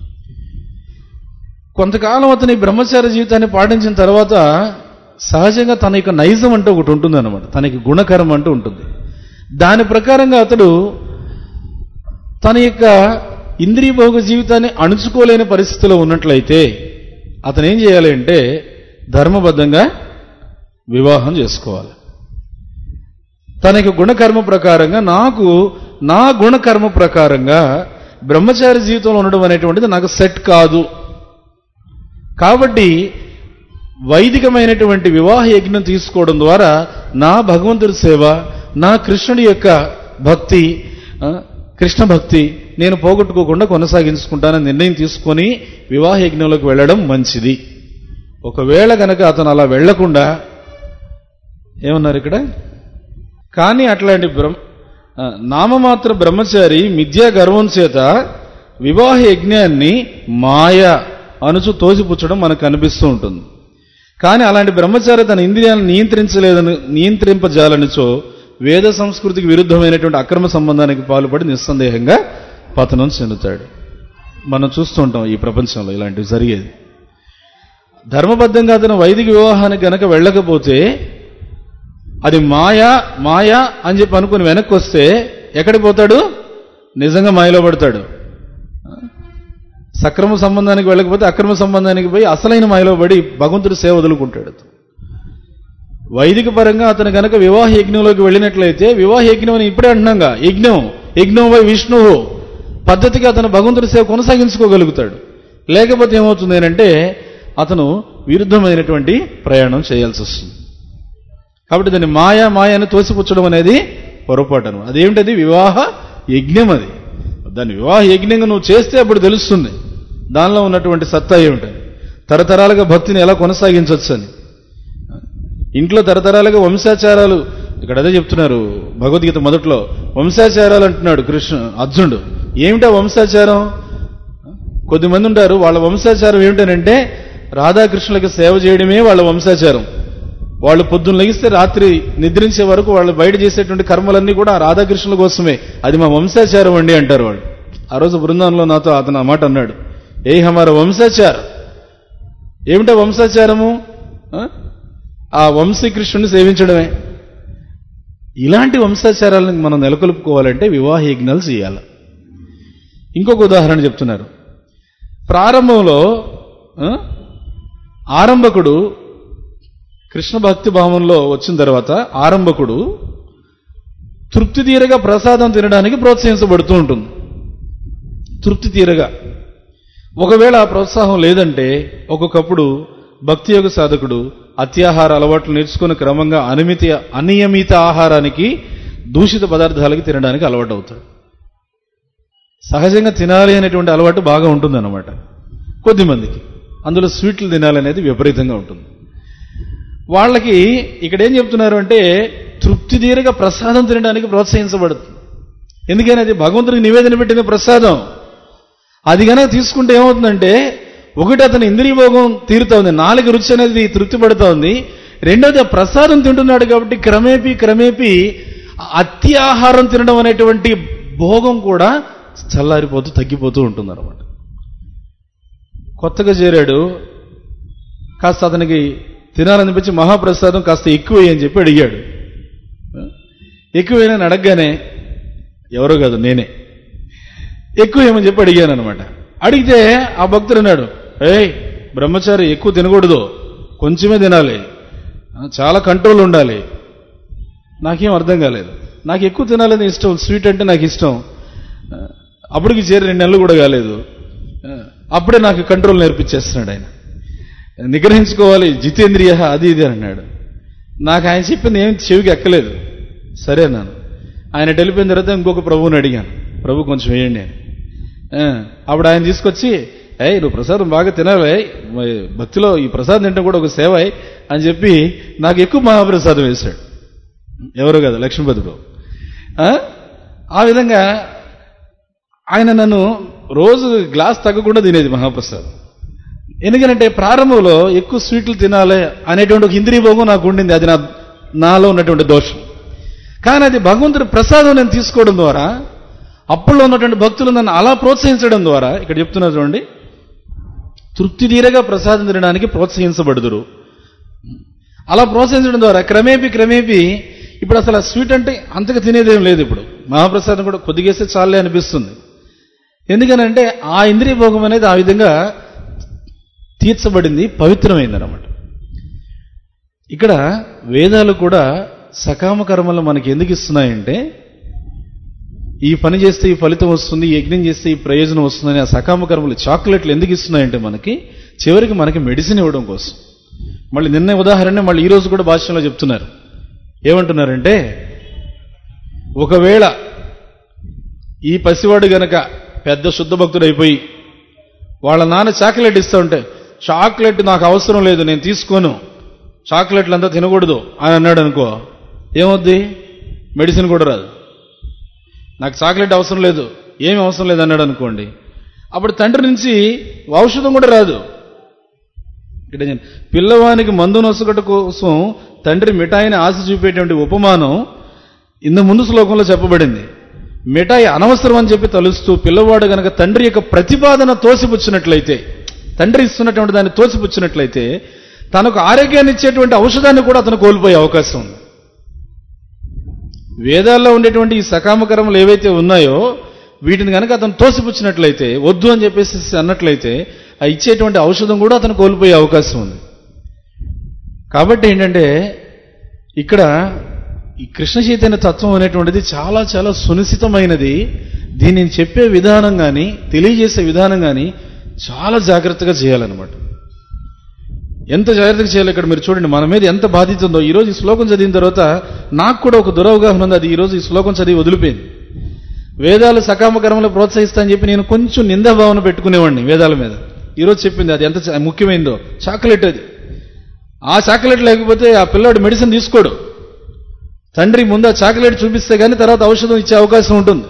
కొంతకాలం అతని బ్రహ్మచార జీవితాన్ని పాటించిన తర్వాత సహజంగా తన యొక్క నైజం అంటూ ఒకటి ఉంటుంది అనమాట తనకి గుణకరం అంటూ ఉంటుంది దాని ప్రకారంగా అతడు తన యొక్క ఇంద్రియ భోగ జీవితాన్ని అణుచుకోలేని పరిస్థితిలో ఉన్నట్లయితే అతను ఏం చేయాలి అంటే ధర్మబద్ధంగా వివాహం చేసుకోవాలి తన యొక్క గుణకర్మ ప్రకారంగా నాకు నా గుణకర్మ ప్రకారంగా బ్రహ్మచారి జీవితంలో ఉండడం అనేటువంటిది నాకు సెట్ కాదు కాబట్టి వైదికమైనటువంటి వివాహ యజ్ఞం తీసుకోవడం ద్వారా నా భగవంతుడి సేవ నా కృష్ణుడి యొక్క భక్తి ఆ, కృష్ణ భక్తి నేను పోగొట్టుకోకుండా కొనసాగించుకుంటానని నిర్ణయం తీసుకొని వివాహ యజ్ఞంలోకి వెళ్ళడం మంచిది ఒకవేళ గనక అతను అలా వెళ్లకుండా ఏమన్నారు ఇక్కడ కానీ అట్లాంటి బ్రహ్మ ఆ, నామమాత్ర బ్రహ్మచారి మిథ్యా గర్వం చేత వివాహ యజ్ఞాన్ని మాయ అనుచు తోసిపుచ్చడం మనకు కనిపిస్తూ ఉంటుంది కానీ అలాంటి బ్రహ్మచారి తన ఇంద్రియాలను నియంత్రించలేదని నియంత్రింపజాలనిచో వేద సంస్కృతికి విరుద్ధమైనటువంటి అక్రమ సంబంధానికి పాల్పడి నిస్సందేహంగా పతనం చెందుతాడు మనం చూస్తూ ఉంటాం ఈ ప్రపంచంలో ఇలాంటివి జరిగేది ధర్మబద్ధంగా అతను వైదిక వివాహానికి గనక వెళ్ళకపోతే అది మాయా మాయా అని చెప్పి అనుకుని వెనక్కి వస్తే ఎక్కడికి పోతాడు నిజంగా మాయలో పడతాడు సక్రమ సంబంధానికి వెళ్ళకపోతే అక్రమ సంబంధానికి పోయి అసలైన మాయలో పడి భగవంతుడి సేవ వదులుకుంటాడు వైదిక పరంగా అతను గనక వివాహ యజ్ఞంలోకి వెళ్ళినట్లయితే వివాహ యజ్ఞం అని ఇప్పుడే అంటున్నాగా యజ్ఞం యజ్ఞం వై విష్ణువు పద్ధతిగా అతను భగవంతుడి సేవ కొనసాగించుకోగలుగుతాడు లేకపోతే ఏమవుతుంది అంటే అతను విరుద్ధమైనటువంటి ప్రయాణం చేయాల్సి వస్తుంది కాబట్టి దాన్ని మాయా మాయ అని తోసిపుచ్చడం అనేది పొరపాటును అదేమిటది వివాహ యజ్ఞం అది దాన్ని వివాహ యజ్ఞంగా నువ్వు చేస్తే అప్పుడు తెలుస్తుంది దానిలో ఉన్నటువంటి సత్తా ఏమిటని తరతరాలుగా భక్తిని ఎలా కొనసాగించవచ్చు అని ఇంట్లో తరతరాలుగా వంశాచారాలు ఇక్కడ అదే చెప్తున్నారు భగవద్గీత మొదట్లో వంశాచారాలు అంటున్నాడు కృష్ణ అర్జునుడు ఏమిటా వంశాచారం కొద్దిమంది ఉంటారు వాళ్ళ వంశాచారం ఏమిటనంటే రాధాకృష్ణులకి సేవ చేయడమే వాళ్ళ వంశాచారం వాళ్ళు పొద్దున్న లెగిస్తే రాత్రి నిద్రించే వరకు వాళ్ళు బయట చేసేటువంటి కర్మలన్నీ కూడా ఆ రాధాకృష్ణుల కోసమే అది మా వంశాచారం అండి అంటారు వాళ్ళు ఆ రోజు బృందంలో నాతో అతను ఆ మాట అన్నాడు ఏ హమార వంశాచారం ఏమిటా వంశాచారము ఆ? ఆ వంశీకృష్ణుని సేవించడమే ఇలాంటి వంశాచారాలను మనం నెలకొల్పుకోవాలంటే వివాహ యజ్ఞాలు చేయాలి ఇంకొక ఉదాహరణ చెప్తున్నారు ప్రారంభంలో ఆ, ఆరంభకుడు కృష్ణ భక్తి భావంలో వచ్చిన తర్వాత ఆరంభకుడు తృప్తి తీరగా ప్రసాదం తినడానికి ప్రోత్సహించబడుతూ ఉంటుంది తృప్తి తీరగా ఒకవేళ ఆ ప్రోత్సాహం లేదంటే ఒక్కొక్కప్పుడు భక్తి యోగ సాధకుడు అత్యాహార అలవాట్లు నేర్చుకుని క్రమంగా అనిమిత అనియమిత ఆహారానికి దూషిత పదార్థాలకి తినడానికి అలవాటు అవుతాడు సహజంగా తినాలి అనేటువంటి అలవాటు బాగా ఉంటుందన్నమాట కొద్దిమందికి అందులో స్వీట్లు తినాలనేది విపరీతంగా ఉంటుంది వాళ్ళకి ఇక్కడ ఏం చెప్తున్నారు అంటే తృప్తి తీరగా ప్రసాదం తినడానికి ప్రోత్సహించబడుతుంది ఎందుకని అది భగవంతుడికి నివేదన పెట్టిన ప్రసాదం అది కనుక తీసుకుంటే ఏమవుతుందంటే ఒకటి అతని ఇంద్రియ భోగం తీరుతోంది నాలుగు రుచి అనేది తృప్తి పడుతోంది రెండోది ఆ ప్రసాదం తింటున్నాడు కాబట్టి క్రమేపీ క్రమేపీ అతి ఆహారం తినడం అనేటువంటి భోగం కూడా చల్లారిపోతూ తగ్గిపోతూ ఉంటుంది అనమాట కొత్తగా చేరాడు కాస్త అతనికి తినాలనిపించి మహాప్రసాదం కాస్త ఎక్కువ అని చెప్పి అడిగాడు ఎక్కువైనా అడగగానే ఎవరో కాదు నేనే ఎక్కువ ఏమని చెప్పి అడిగాను అనమాట అడిగితే ఆ భక్తుడు అన్నాడు ఏయ్ బ్రహ్మచారి ఎక్కువ తినకూడదు కొంచెమే తినాలి చాలా కంట్రోల్ ఉండాలి నాకేం అర్థం కాలేదు నాకు ఎక్కువ తినాలని ఇష్టం స్వీట్ అంటే నాకు ఇష్టం అప్పటికి చేరి రెండు నెలలు కూడా కాలేదు అప్పుడే నాకు కంట్రోల్ నేర్పించేస్తున్నాడు ఆయన నిగ్రహించుకోవాలి జితేంద్రియ అది ఇది అన్నాడు నాకు ఆయన చెప్పింది ఏం చెవికి ఎక్కలేదు సరే అన్నాను ఆయన వెళ్ళిపోయిన తర్వాత ఇంకొక ప్రభువుని అడిగాను ప్రభు కొంచెం వేయండి అని ఆ, అప్పుడు ఆయన తీసుకొచ్చి ఏయ్ నువ్వు ప్రసాదం బాగా తినాలి మరి భక్తిలో ఈ ప్రసాదం తింటే కూడా ఒక సేవ అని చెప్పి నాకు ఎక్కువ మహాప్రసాదం వేశాడు ఎవరు కదా లక్ష్మీపతి ప్రభు ఆ? ఆ విధంగా ఆయన నన్ను రోజు గ్లాస్ తగ్గకుండా తినేది మహాప్రసాదం ఎందుకంటే ప్రారంభంలో ఎక్కువ స్వీట్లు తినాలి అనేటువంటి ఒక ఇంద్రియ భోగం నాకు ఉండింది అది నా నాలో ఉన్నటువంటి దోషం కానీ అది భగవంతుడి ప్రసాదం నేను తీసుకోవడం ద్వారా అప్పుల్లో ఉన్నటువంటి భక్తులు నన్ను అలా ప్రోత్సహించడం ద్వారా ఇక్కడ చెప్తున్నారు చూడండి తృప్తి తీరగా ప్రసాదం తినడానికి ప్రోత్సహించబడుదురు అలా ప్రోత్సహించడం ద్వారా క్రమేపీ క్రమేపీ ఇప్పుడు అసలు ఆ స్వీట్ అంటే అంతగా తినేదేం లేదు ఇప్పుడు మహాప్రసాదం కూడా కొద్దిగేస్తే చాలే అనిపిస్తుంది ఎందుకనంటే ఆ ఇంద్రియ భోగం అనేది ఆ విధంగా తీర్చబడింది పవిత్రమైంది అన్నమాట ఇక్కడ వేదాలు కూడా సకామ కర్మలు మనకి ఎందుకు ఇస్తున్నాయంటే ఈ పని చేస్తే ఈ ఫలితం వస్తుంది ఈ యజ్ఞం చేస్తే ఈ ప్రయోజనం వస్తుందని ఆ సకామ కర్మలు చాక్లెట్లు ఎందుకు ఇస్తున్నాయంటే మనకి చివరికి మనకి మెడిసిన్ ఇవ్వడం కోసం మళ్ళీ నిన్న ఉదాహరణ మళ్ళీ ఈ రోజు కూడా భాషలో చెప్తున్నారు ఏమంటున్నారంటే ఒకవేళ ఈ పసివాడు గనక పెద్ద శుద్ధ భక్తుడు అయిపోయి వాళ్ళ నాన్న చాక్లెట్ ఇస్తూ ఉంటే చాక్లెట్ నాకు అవసరం లేదు నేను తీసుకోను చాక్లెట్లు అంతా తినకూడదు అని అన్నాడు అనుకో ఏమవుద్ది మెడిసిన్ కూడా రాదు నాకు చాక్లెట్ అవసరం లేదు ఏమి అవసరం లేదు అన్నాడు అనుకోండి అప్పుడు తండ్రి నుంచి ఔషధం కూడా రాదు ఇక్కడ నేను పిల్లవానికి మందు నొసగట కోసం తండ్రి మిఠాయిని ఆశ చూపేటువంటి ఉపమానం ఇంత ముందు శ్లోకంలో చెప్పబడింది మిఠాయి అనవసరం అని చెప్పి తలుస్తూ పిల్లవాడు గనక తండ్రి యొక్క ప్రతిపాదన తోసిపుచ్చినట్లయితే తండ్రి ఇస్తున్నటువంటి దాన్ని తోసిపుచ్చినట్లయితే తనకు ఆరోగ్యాన్ని ఇచ్చేటువంటి ఔషధాన్ని కూడా అతను కోల్పోయే అవకాశం ఉంది వేదాల్లో ఉండేటువంటి ఈ సకామకరములు ఏవైతే ఉన్నాయో వీటిని కనుక అతను తోసిపుచ్చినట్లయితే వద్దు అని చెప్పేసి అన్నట్లయితే ఆ ఇచ్చేటువంటి ఔషధం కూడా అతను కోల్పోయే అవకాశం ఉంది కాబట్టి ఏంటంటే ఇక్కడ ఈ కృష్ణ చైతన్య తత్వం అనేటువంటిది చాలా చాలా సునిశ్చితమైనది దీనిని చెప్పే విధానం కానీ తెలియజేసే విధానం కానీ చాలా జాగ్రత్తగా చేయాలన్నమాట ఎంత జాగ్రత్తగా చేయాలి ఇక్కడ మీరు చూడండి మన మీద ఎంత బాధ్యత ఉందో ఈరోజు ఈ శ్లోకం చదివిన తర్వాత నాకు కూడా ఒక దురవగాహన ఉంది అది ఈరోజు ఈ శ్లోకం చదివి వదిలిపోయింది వేదాలు సకామ కర్మలు ప్రోత్సహిస్తా అని చెప్పి నేను కొంచెం నిందాభావన పెట్టుకునేవాడిని వేదాల మీద ఈరోజు చెప్పింది అది ఎంత చ- ముఖ్యమైందో చాక్లెట్ అది ఆ చాక్లెట్ లేకపోతే ఆ పిల్లాడు మెడిసిన్ తీసుకోడు తండ్రి ముందు ఆ చాక్లెట్ చూపిస్తే కానీ తర్వాత ఔషధం ఇచ్చే అవకాశం ఉంటుంది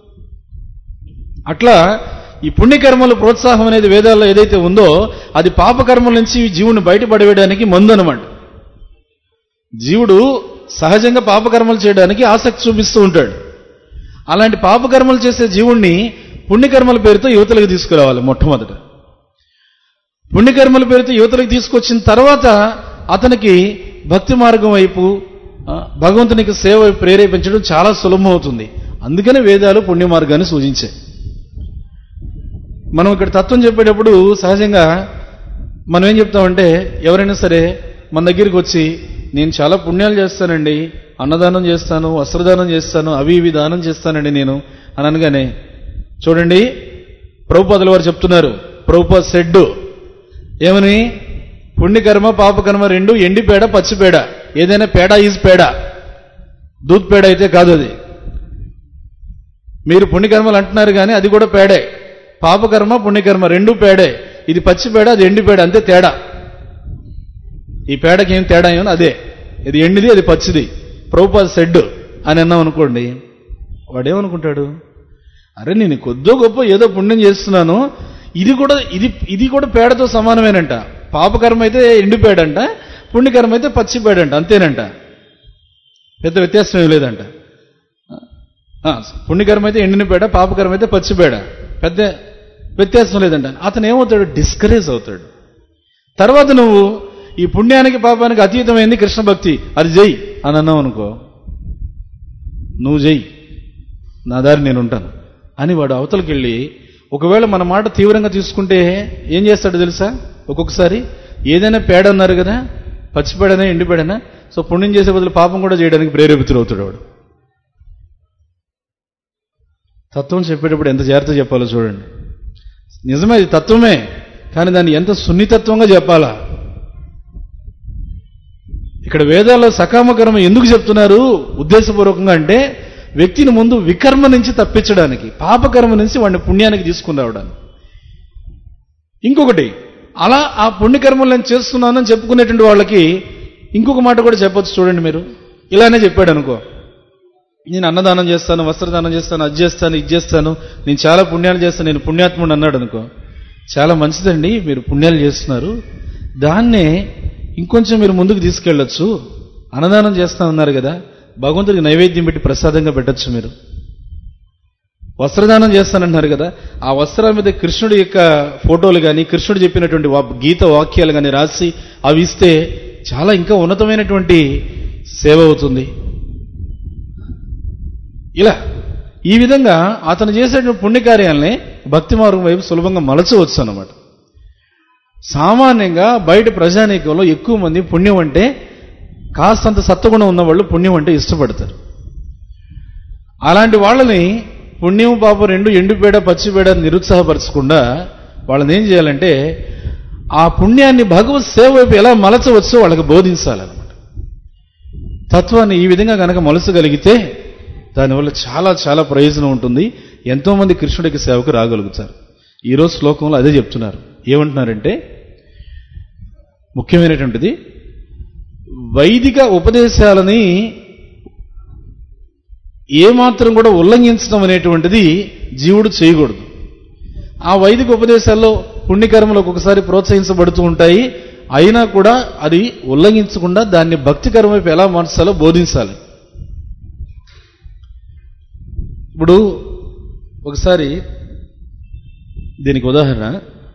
అట్లా ఈ పుణ్యకర్మల ప్రోత్సాహం అనేది వేదాల్లో ఏదైతే ఉందో అది పాపకర్మల నుంచి జీవుని బయటపడవేయడానికి మందు అనమాట జీవుడు సహజంగా పాపకర్మలు చేయడానికి ఆసక్తి చూపిస్తూ ఉంటాడు అలాంటి పాపకర్మలు చేసే జీవుణ్ణి పుణ్యకర్మల పేరుతో యువతలకు తీసుకురావాలి మొట్టమొదట పుణ్యకర్మల పేరుతో యువతలకు తీసుకొచ్చిన తర్వాత అతనికి భక్తి మార్గం వైపు ఆ, భగవంతునికి సేవ వైపు ప్రేరేపించడం చాలా సులభం అవుతుంది అందుకనే వేదాలు పుణ్య మార్గాన్ని సూచించాయి మనం ఇక్కడ తత్వం చెప్పేటప్పుడు సహజంగా మనం ఏం చెప్తామంటే ఎవరైనా సరే మన దగ్గరికి వచ్చి నేను చాలా పుణ్యాలు చేస్తానండి అన్నదానం చేస్తాను వస్త్రదానం చేస్తాను అవి ఇవి దానం చేస్తానండి నేను అని అనగానే చూడండి ప్రభుపాదుల వారు చెప్తున్నారు ప్రభుపాద్ సెడ్డు ఏమని పుణ్యకర్మ పాపకర్మ రెండు ఎండి పేడ పచ్చి పేడ ఏదైనా పేడ ఈజ్ పేడ దూద్ పేడ అయితే కాదు అది మీరు పుణ్యకర్మలు అంటున్నారు కానీ అది కూడా పేడే పాపకర్మ పుణ్యకర్మ రెండు పేడే ఇది పచ్చి పేడ అది ఎండి పేడ అంతే తేడా ఈ పేడకి ఏం తేడా ఏమో అదే ఇది ఎండిది అది పచ్చిది ప్రభుపాద సెడ్ అని అన్నాం అనుకోండి వాడేమనుకుంటాడు అరే నేను కొద్దో గొప్ప ఏదో పుణ్యం చేస్తున్నాను ఇది కూడా ఇది ఇది కూడా పేడతో సమానమేనంట పాపకర్మ అయితే ఎండు పేడంట పుణ్యకర్మ అయితే పచ్చి పేడంట అంతేనంట పెద్ద వ్యత్యాసం ఏం లేదంట ఆ, పుణ్యకర్మ అయితే ఎండిన పేడ పాపకర్మ అయితే పచ్చి పేడ పెద్ద వ్యత్యాసం లేదంట అతను ఏమవుతాడు డిస్కరేజ్ అవుతాడు తర్వాత నువ్వు ఈ పుణ్యానికి పాపానికి అతీతమైంది కృష్ణ భక్తి అది జై అని అన్నావు అనుకో నువ్వు జై నా దారి నేను ఉంటాను అని వాడు అవతలకి వెళ్ళి ఒకవేళ మన మాట తీవ్రంగా తీసుకుంటే ఏం చేస్తాడు తెలుసా ఒక్కొక్కసారి ఏదైనా పేడ అన్నారు కదా పచ్చి పేడనా ఎండి పేడనా సో పుణ్యం చేసే బదులు పాపం కూడా చేయడానికి ప్రేరేపితుడు అవుతాడు వాడు తత్వం చెప్పేటప్పుడు ఎంత జాగ్రత్త చెప్పాలో చూడండి నిజమే ఇది తత్వమే కానీ దాన్ని ఎంత సున్నితత్వంగా చెప్పాలా ఇక్కడ వేదాల్లో సకామ కర్మ ఎందుకు చెప్తున్నారు ఉద్దేశపూర్వకంగా అంటే వ్యక్తిని ముందు వికర్మ నుంచి తప్పించడానికి పాపకర్మ నుంచి వాడిని పుణ్యానికి తీసుకుని రావడానికి ఇంకొకటి అలా ఆ పుణ్యకర్మలు నేను చేస్తున్నానని చెప్పుకునేటువంటి వాళ్ళకి ఇంకొక మాట కూడా చెప్పొచ్చు చూడండి మీరు ఇలానే చెప్పాడు అనుకో నేను అన్నదానం చేస్తాను వస్త్రదానం చేస్తాను అది చేస్తాను ఇది చేస్తాను నేను చాలా పుణ్యాలు చేస్తాను నేను పుణ్యాత్ముడు అన్నాడు అనుకో చాలా మంచిదండి మీరు పుణ్యాలు చేస్తున్నారు దాన్నే ఇంకొంచెం మీరు ముందుకు తీసుకెళ్ళొచ్చు అన్నదానం చేస్తానన్నారు కదా భగవంతుడికి నైవేద్యం పెట్టి ప్రసాదంగా పెట్టొచ్చు మీరు వస్త్రదానం చేస్తానంటున్నారు కదా ఆ వస్త్రాల మీద కృష్ణుడి యొక్క ఫోటోలు కానీ కృష్ణుడు చెప్పినటువంటి వా- గీత వాక్యాలు కానీ రాసి అవి ఇస్తే చాలా ఇంకా ఉన్నతమైనటువంటి సేవ అవుతుంది ఇలా ఈ విధంగా అతను చేసేటువంటి పుణ్యకార్యాలని భక్తి మార్గం వైపు సులభంగా మలచవచ్చు అన్నమాట సామాన్యంగా బయట ప్రజానీకంలో ఎక్కువ మంది పుణ్యం అంటే కాస్తంత సత్వగుణం ఉన్న వాళ్ళు పుణ్యం అంటే ఇష్టపడతారు అలాంటి వాళ్ళని పుణ్యం పాపం రెండు ఎండుపేడ పచ్చిపేడ నిరుత్సాహపరచకుండా వాళ్ళని ఏం చేయాలంటే ఆ పుణ్యాన్ని భగవత్ సేవ వైపు ఎలా మలచవచ్చో వాళ్ళకి బోధించాలన్నమాట తత్వాన్ని ఈ విధంగా కనుక మలచగలిగితే దానివల్ల చాలా చాలా ప్రయోజనం ఉంటుంది ఎంతోమంది కృష్ణుడికి సేవకు రాగలుగుతారు ఈరోజు శ్లోకంలో అదే చెప్తున్నారు ఏమంటున్నారంటే ముఖ్యమైనటువంటిది వైదిక ఉపదేశాలని ఏమాత్రం కూడా ఉల్లంఘించడం అనేటువంటిది జీవుడు చేయకూడదు ఆ వైదిక ఉపదేశాల్లో పుణ్యకర్మలు ఒక్కొక్కసారి ప్రోత్సహించబడుతూ ఉంటాయి అయినా కూడా అది ఉల్లంఘించకుండా దాన్ని భక్తి కర్మ వైపు ఎలా మార్చాలో బోధించాలి ఇప్పుడు ఒకసారి దీనికి ఉదాహరణ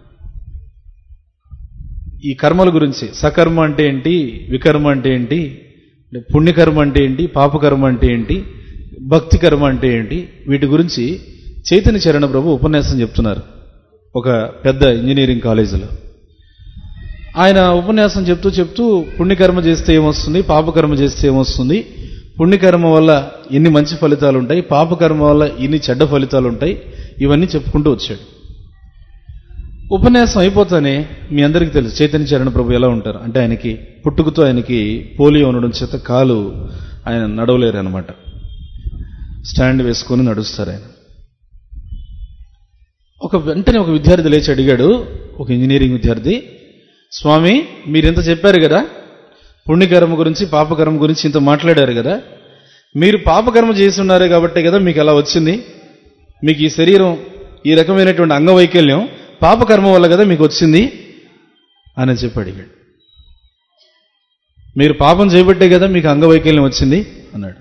ఈ కర్మల గురించి సకర్మ అంటే ఏంటి వికర్మ అంటే ఏంటి పుణ్యకర్మ అంటే ఏంటి పాపకర్మ అంటే ఏంటి భక్తి కర్మ అంటే ఏంటి వీటి గురించి చైతన్య చరణ ప్రభు ఉపన్యాసం చెప్తున్నారు ఒక పెద్ద ఇంజనీరింగ్ కాలేజీలో ఆయన ఉపన్యాసం చెప్తూ చెప్తూ పుణ్యకర్మ చేస్తే ఏమొస్తుంది పాపకర్మ చేస్తే ఏమొస్తుంది పుణ్యకర్మ వల్ల ఎన్ని మంచి ఫలితాలు ఉంటాయి పాపకర్మ వల్ల ఇన్ని చెడ్డ ఫలితాలు ఉంటాయి ఇవన్నీ చెప్పుకుంటూ వచ్చాడు ఉపన్యాసం అయిపోతానే మీ అందరికీ తెలుసు చైతన్య చరణ ప్రభు ఎలా ఉంటారు అంటే ఆయనకి పుట్టుకతో ఆయనకి పోలియో ఉండడం చేత కాలు ఆయన నడవలేరు అనమాట స్టాండ్ వేసుకొని నడుస్తారు ఆయన ఒక వెంటనే ఒక విద్యార్థి లేచి అడిగాడు ఒక ఇంజనీరింగ్ విద్యార్థి స్వామి మీరింత చెప్పారు కదా పుణ్యకర్మ గురించి పాపకర్మ గురించి ఇంత మాట్లాడారు కదా మీరు పాపకర్మ చేసి ఉన్నారే కాబట్టే కదా మీకు అలా వచ్చింది మీకు ఈ శరీరం ఈ రకమైనటువంటి అంగవైకల్యం పాపకర్మ వల్ల కదా మీకు వచ్చింది అని చెప్పి అడిగాడు మీరు పాపం చేయబట్టే కదా మీకు అంగవైకల్యం వచ్చింది అన్నాడు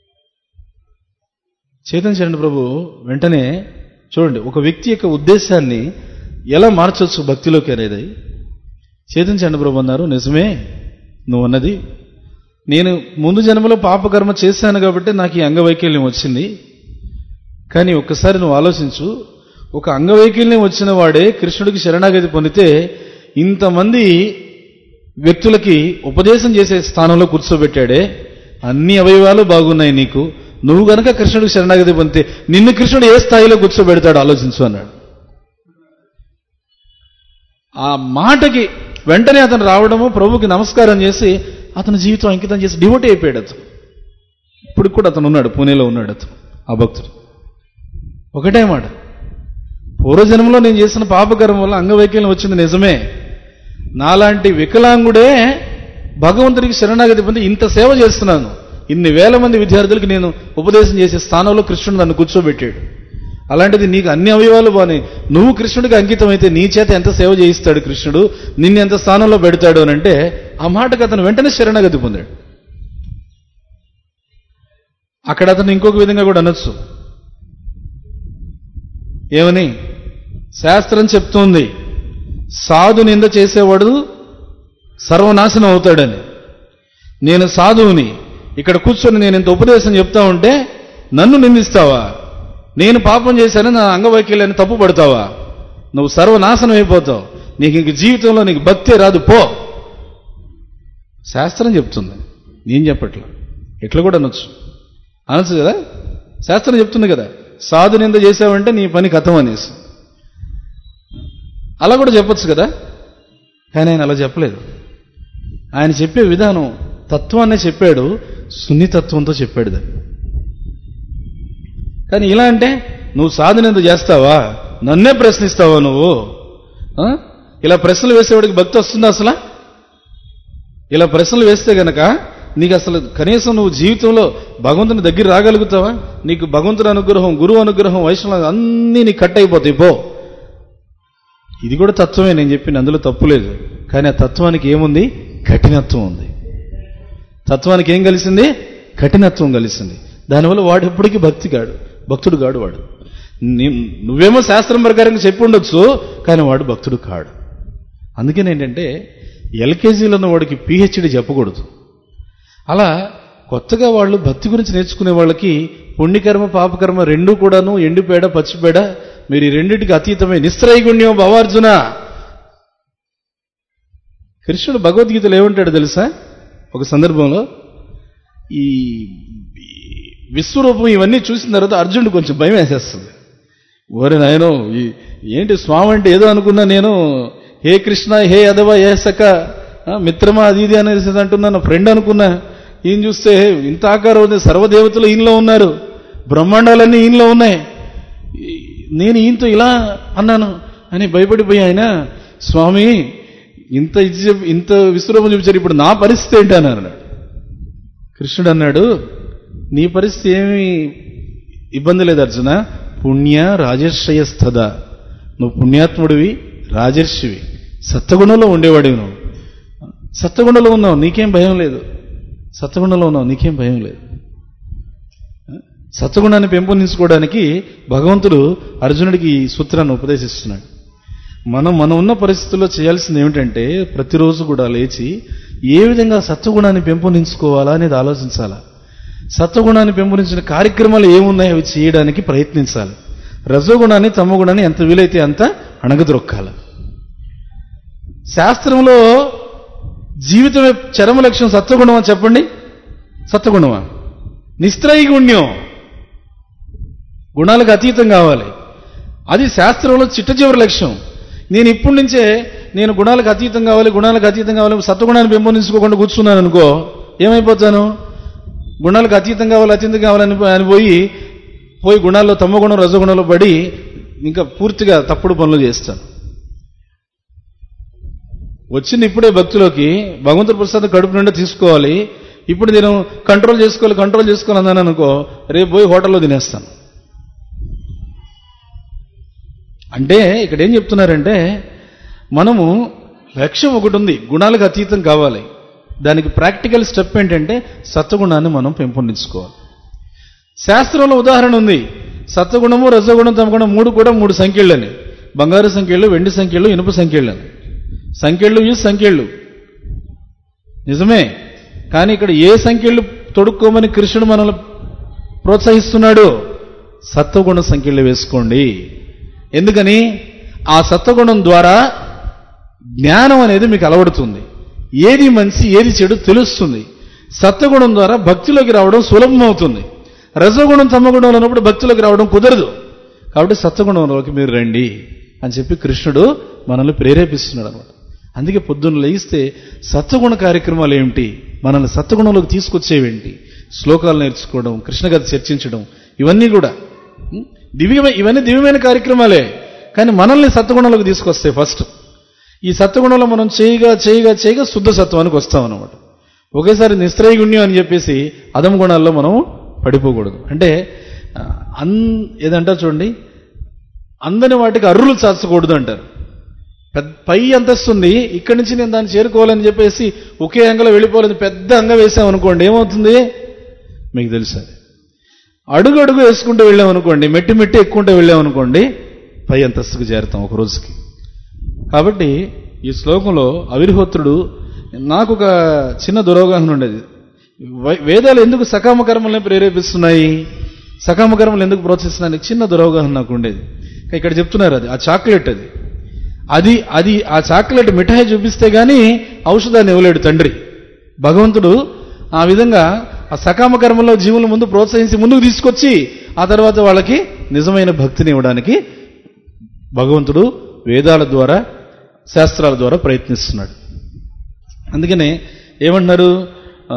చైతన్య చరణ్ ప్రభు వెంటనే చూడండి ఒక వ్యక్తి యొక్క ఉద్దేశాన్ని ఎలా మార్చొచ్చు భక్తిలోకి అనేది చైతన్య చరణ్ ప్రభు అన్నారు నిజమే నువ్వు అన్నది నేను ముందు జన్మలో పాపకర్మ చేశాను కాబట్టి నాకు ఈ అంగవైకల్యం వచ్చింది కానీ ఒక్కసారి నువ్వు ఆలోచించు ఒక అంగవైకల్యం వచ్చిన వాడే కృష్ణుడికి శరణాగతి పొందితే ఇంతమంది వ్యక్తులకి ఉపదేశం చేసే స్థానంలో కూర్చోబెట్టాడే అన్ని అవయవాలు బాగున్నాయి నీకు నువ్వు గనక కృష్ణుడికి శరణాగతి పొందితే నిన్ను కృష్ణుడు ఏ స్థాయిలో కూర్చోబెడతాడు ఆలోచించు అన్నాడు ఆ మాటకి వెంటనే అతను రావడము ప్రభుకి నమస్కారం చేసి అతని జీవితం అంకితం చేసి డివోటీ అయిపోయాడు అతను ఇప్పుడు కూడా అతను ఉన్నాడు పూణేలో ఉన్నాడు అతను ఆ భక్తుడు ఒకటే మాట పూర్వజన్మలో నేను చేసిన పాపకర్మ వల్ల అంగవైకల్యం వచ్చింది నిజమే నాలాంటి వికలాంగుడే భగవంతుడికి శరణాగతి పొంది ఇంత సేవ చేస్తున్నాను ఇన్ని వేల మంది విద్యార్థులకు నేను ఉపదేశం చేసే స్థానంలో కృష్ణుడు నన్ను కూర్చోబెట్టాడు అలాంటిది నీకు అన్ని అవయవాలు బాగున్నాయి నువ్వు కృష్ణుడికి అంకితం అయితే నీ చేత ఎంత సేవ చేయిస్తాడు కృష్ణుడు నిన్ను ఎంత స్థానంలో పెడతాడు అని అంటే ఆ మాటకు అతను వెంటనే శరణాగతి పొందాడు అక్కడ అతను ఇంకొక విధంగా కూడా అనొచ్చు ఏమని శాస్త్రం చెప్తోంది సాధు నింద చేసేవాడు సర్వనాశనం అవుతాడని నేను సాధువుని ఇక్కడ కూర్చొని నేను ఇంత ఉపదేశం చెప్తా ఉంటే నన్ను నిందిస్తావా నేను పాపం చేశానని నా అంగవైకల్యాన్ని తప్పు పడతావా నువ్వు సర్వనాశనం అయిపోతావు నీకు ఇంక జీవితంలో నీకు భక్తి రాదు పో శాస్త్రం చెప్తుంది నేను చెప్పట్లా ఎట్లా కూడా అనొచ్చు అనొచ్చు కదా శాస్త్రం చెప్తుంది కదా సాధు నింద చేసావంటే నీ పని కథం అనేసి అలా కూడా చెప్పొచ్చు కదా కానీ ఆయన అలా చెప్పలేదు ఆయన చెప్పే విధానం తత్వాన్నే చెప్పాడు సున్నితత్వంతో చెప్పాడు దాన్ని కానీ ఇలా అంటే నువ్వు సాధన ఎంత చేస్తావా నన్నే ప్రశ్నిస్తావా నువ్వు ఆ? ఇలా ప్రశ్నలు వేసేవాడికి భక్తి వస్తుందా అసలు ఇలా ప్రశ్నలు వేస్తే గనక నీకు అసలు కనీసం నువ్వు జీవితంలో భగవంతుని దగ్గర రాగలుగుతావా నీకు భగవంతుని అనుగ్రహం గురువు అనుగ్రహం వైష్ణవం అన్నీ నీకు కట్ అయిపోతాయి పో ఇది కూడా తత్వమే నేను చెప్పిన అందులో తప్పు లేదు కానీ ఆ తత్వానికి ఏముంది కఠినత్వం ఉంది తత్వానికి ఏం కలిసింది కఠినత్వం కలిసింది దానివల్ల వాడు ఎప్పటికీ భక్తి కాడు భక్తుడు కాడు వాడు నీ- నువ్వేమో శాస్త్రం ప్రకారంగా చెప్పి ఉండొచ్చు కానీ వాడు భక్తుడు కాడు అందుకని ఏంటంటే ఎల్కేజీలో ఉన్న వాడికి పిహెచ్డి చెప్పకూడదు అలా కొత్తగా వాళ్ళు భక్తి గురించి నేర్చుకునే వాళ్ళకి పుణ్యకర్మ పాపకర్మ రెండూ కూడాను ఎండిపేడ పచ్చిపేడ మీరు ఈ రెండింటికి అతీతమే నిస్త్రైగుణ్యం భవార్జున కృష్ణుడు భగవద్గీతలో ఏమంటాడు తెలుసా ఒక సందర్భంలో ఈ ఈ విశ్వరూపం ఇవన్నీ చూసిన తర్వాత అర్జునుడు కొంచెం భయం వేసేస్తుంది ఓరే నాయనో ఈ- ఏంటి స్వామి అంటే ఏదో అనుకున్నా నేను హే కృష్ణ హే అదవ ఏ సక ఆ, మిత్రమా అది ఇది అనేసి అంటున్నాను ఫ్రెండ్ అనుకున్నా ఈయన చూస్తే ఇంత ఆకారం ఉంది సర్వదేవతలు ఈయనలో ఉన్నారు బ్రహ్మాండాలన్నీ ఈయనలో ఉన్నాయి ఈ- నేను ఈయనతో ఇలా అన్నాను అని భయపడిపోయి ఆయన స్వామి ఇంత ఇది చెప్పి- ఇంత విశ్వరూపం చూపించారు ఇప్పుడు నా పరిస్థితి ఏంటి అని అన్నాడు కృష్ణుడు అన్నాడు నీ పరిస్థితి ఏమి ఇబ్బంది లేదు అర్జున పుణ్య రాజర్షయస్థద నువ్వు పుణ్యాత్ముడివి రాజర్షివి సత్వగుణంలో ఉండేవాడివి నువ్వు సత్వగుణంలో ఉన్నావు నీకేం భయం లేదు సత్వగుణంలో ఉన్నావు నీకేం భయం లేదు సత్వగుణాన్ని పెంపొందించుకోవడానికి భగవంతుడు అర్జునుడికి ఈ సూత్రాన్ని ఉపదేశిస్తున్నాడు మనం మనం ఉన్న పరిస్థితుల్లో చేయాల్సింది ఏమిటంటే ప్రతిరోజు కూడా లేచి ఏ విధంగా సత్వగుణాన్ని పెంపొందించుకోవాలా అనేది ఆలోచించాలా సత్వగుణాన్ని పెంపొందించిన కార్యక్రమాలు ఏమున్నాయో అవి చేయడానికి ప్రయత్నించాలి రజోగుణాన్ని తమగుణాన్ని ఎంత వీలైతే అంత అణగదొక్కాలి శాస్త్రంలో జీవితమే చరమ లక్ష్యం సత్వగుణమా చెప్పండి సత్వగుణమా నిస్త్రైగుణ్యం గుణాలకు అతీతం కావాలి అది శాస్త్రంలో చిట్ట చివరి లక్ష్యం నేను ఇప్పటి నుంచే నేను గుణాలకు అతీతం కావాలి గుణాలకు అతీతం కావాలి సత్వగుణాన్ని పెంపొందించుకోకుండా కూర్చున్నాను అనుకో ఏమైపోతాను గుణాలకు అతీతం కావాలి అతీతం కావాలని అని పోయి పోయి గుణాల్లో తమ్మగుణం రజగుణంలో పడి ఇంకా పూర్తిగా తప్పుడు పనులు చేస్తాను వచ్చింది ఇప్పుడే భక్తులోకి భగవంతుడి ప్రసాదం కడుపు నిండా తీసుకోవాలి ఇప్పుడు నేను కంట్రోల్ చేసుకోవాలి కంట్రోల్ చేసుకోవాలి అన్నాను అనుకో రేపు పోయి హోటల్లో తినేస్తాను అంటే ఇక్కడ ఏం చెప్తున్నారంటే మనము లక్ష్యం ఒకటి ఉంది గుణాలకు అతీతం కావాలి దానికి ప్రాక్టికల్ స్టెప్ ఏంటంటే సత్వగుణాన్ని మనం పెంపొందించుకోవాలి శాస్త్రంలో ఉదాహరణ ఉంది సత్వగుణము రజగుణం తమగుణం మూడు కూడా మూడు సంఖ్యలని బంగారు సంఖ్యలు వెండి సంఖ్యలు ఇనుప సంఖ్యలని సంఖ్యలు ఈ సంఖ్యలు నిజమే కానీ ఇక్కడ ఏ సంఖ్యలు తొడుక్కోమని కృష్ణుడు మనల్ని ప్రోత్సహిస్తున్నాడు సత్వగుణ సంఖ్యలు వేసుకోండి ఎందుకని ఆ సత్వగుణం ద్వారా జ్ఞానం అనేది మీకు అలవడుతుంది ఏది మంచి ఏది చెడు తెలుస్తుంది సత్వగుణం ద్వారా భక్తిలోకి రావడం సులభమవుతుంది రజగుణం తమగుణంలో ఉన్నప్పుడు భక్తిలోకి రావడం కుదరదు కాబట్టి సత్వగుణంలోకి మీరు రండి అని చెప్పి కృష్ణుడు మనల్ని ప్రేరేపిస్తున్నాడు అనమాట అందుకే పొద్దున్న లేయిస్తే సత్వగుణ కార్యక్రమాలు ఏమిటి మనల్ని సత్వగుణంలోకి తీసుకొచ్చేవేంటి శ్లోకాలు నేర్చుకోవడం కృష్ణగత చర్చించడం ఇవన్నీ కూడా ఉం? దివ్యమైన ఇవన్నీ దివ్యమైన కార్యక్రమాలే కానీ మనల్ని సత్వగుణంలోకి తీసుకొస్తాయి ఫస్ట్ ఈ సత్వగుణంలో మనం చేయగా చేయగా చేయగా శుద్ధ సత్వానికి వస్తాం అనమాట ఒకేసారి నిస్త్రయగుణ్యం అని చెప్పేసి అదమ గుణాల్లో మనం పడిపోకూడదు అంటే ఆ, అన్ ఏదంటారు చూడండి అందని వాటికి అర్రులు చాచకూడదు అంటారు పెద్ద పై అంతస్తుంది ఇక్కడి నుంచి నేను దాన్ని చేరుకోవాలని చెప్పేసి ఒకే అంగలో వెళ్ళిపోవాలని పెద్ద అంగ వేసాం అనుకోండి ఏమవుతుంది మీకు తెలుసు అది అడుగు అడుగు వేసుకుంటూ వెళ్ళాం అనుకోండి మెట్టి మెట్టి ఎక్కుంటూ వెళ్ళాం అనుకోండి పై అంతస్తుకు చేరుతాం ఒక రోజుకి కాబట్టి ఈ శ్లోకంలో అవిర్హోత్రుడు నాకు ఒక చిన్న దురోగాహన ఉండేది వై- వేదాలు ఎందుకు సకామ కర్మల్ని ప్రేరేపిస్తున్నాయి సకామ కర్మలు ఎందుకు ప్రోత్సహిస్తున్నాయి చిన్న దురోగాహన నాకు ఉండేది ఇక్కడ చెప్తున్నారు అది ఆ చాక్లెట్ అది అది అది ఆ చాక్లెట్ మిఠాయి చూపిస్తే గానీ ఔషధాన్ని ఇవ్వలేడు తండ్రి భగవంతుడు ఆ విధంగా ఆ సకామ కర్మలో జీవుల ముందు ప్రోత్సహించి ముందుకు తీసుకొచ్చి ఆ తర్వాత వాళ్ళకి నిజమైన భక్తిని ఇవ్వడానికి భగవంతుడు వేదాల ద్వారా శాస్త్రాల ద్వారా ప్రయత్నిస్తున్నాడు అందుకనే ఏమంటున్నారు ఆ,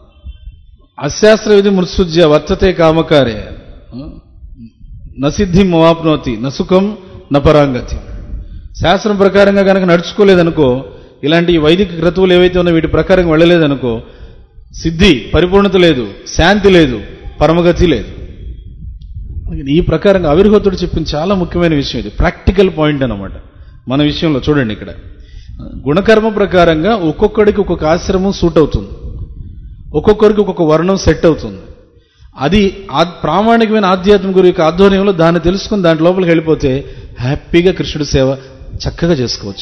అశాస్త్ర విధి మృత్సుజ్య వర్తతే కామకారే ఆ, నసిద్ధి మవాప్నోతి నసుఖం నపరాంగతి శాస్త్రం ప్రకారంగా కనుక నడుచుకోలేదనుకో ఇలాంటి ఈ వైదిక క్రతువులు ఏవైతే ఉన్నాయో వీటి ప్రకారంగా వెళ్ళలేదనుకో సిద్ధి పరిపూర్ణత లేదు శాంతి లేదు పరమగతి లేదు ఈ ప్రకారంగా అవిర్హోతుడు చెప్పిన చాలా ముఖ్యమైన విషయం ఇది ప్రాక్టికల్ పాయింట్ అన్నమాట మన విషయంలో చూడండి ఇక్కడ గుణకర్మ ప్రకారంగా ఒక్కొక్కడికి ఒక్కొక్క ఆశ్రమం సూట్ అవుతుంది ఒక్కొక్కరికి ఒక్కొక్క వర్ణం సెట్ అవుతుంది అది ఆ ప్రామాణికమైన ఆధ్యాత్మిక గురు యొక్క ఆధ్వర్యంలో దాన్ని తెలుసుకుని దాంట్ లోపలికి వెళ్ళిపోతే హ్యాపీగా కృష్ణుడి సేవ చక్కగా చేసుకోవచ్చు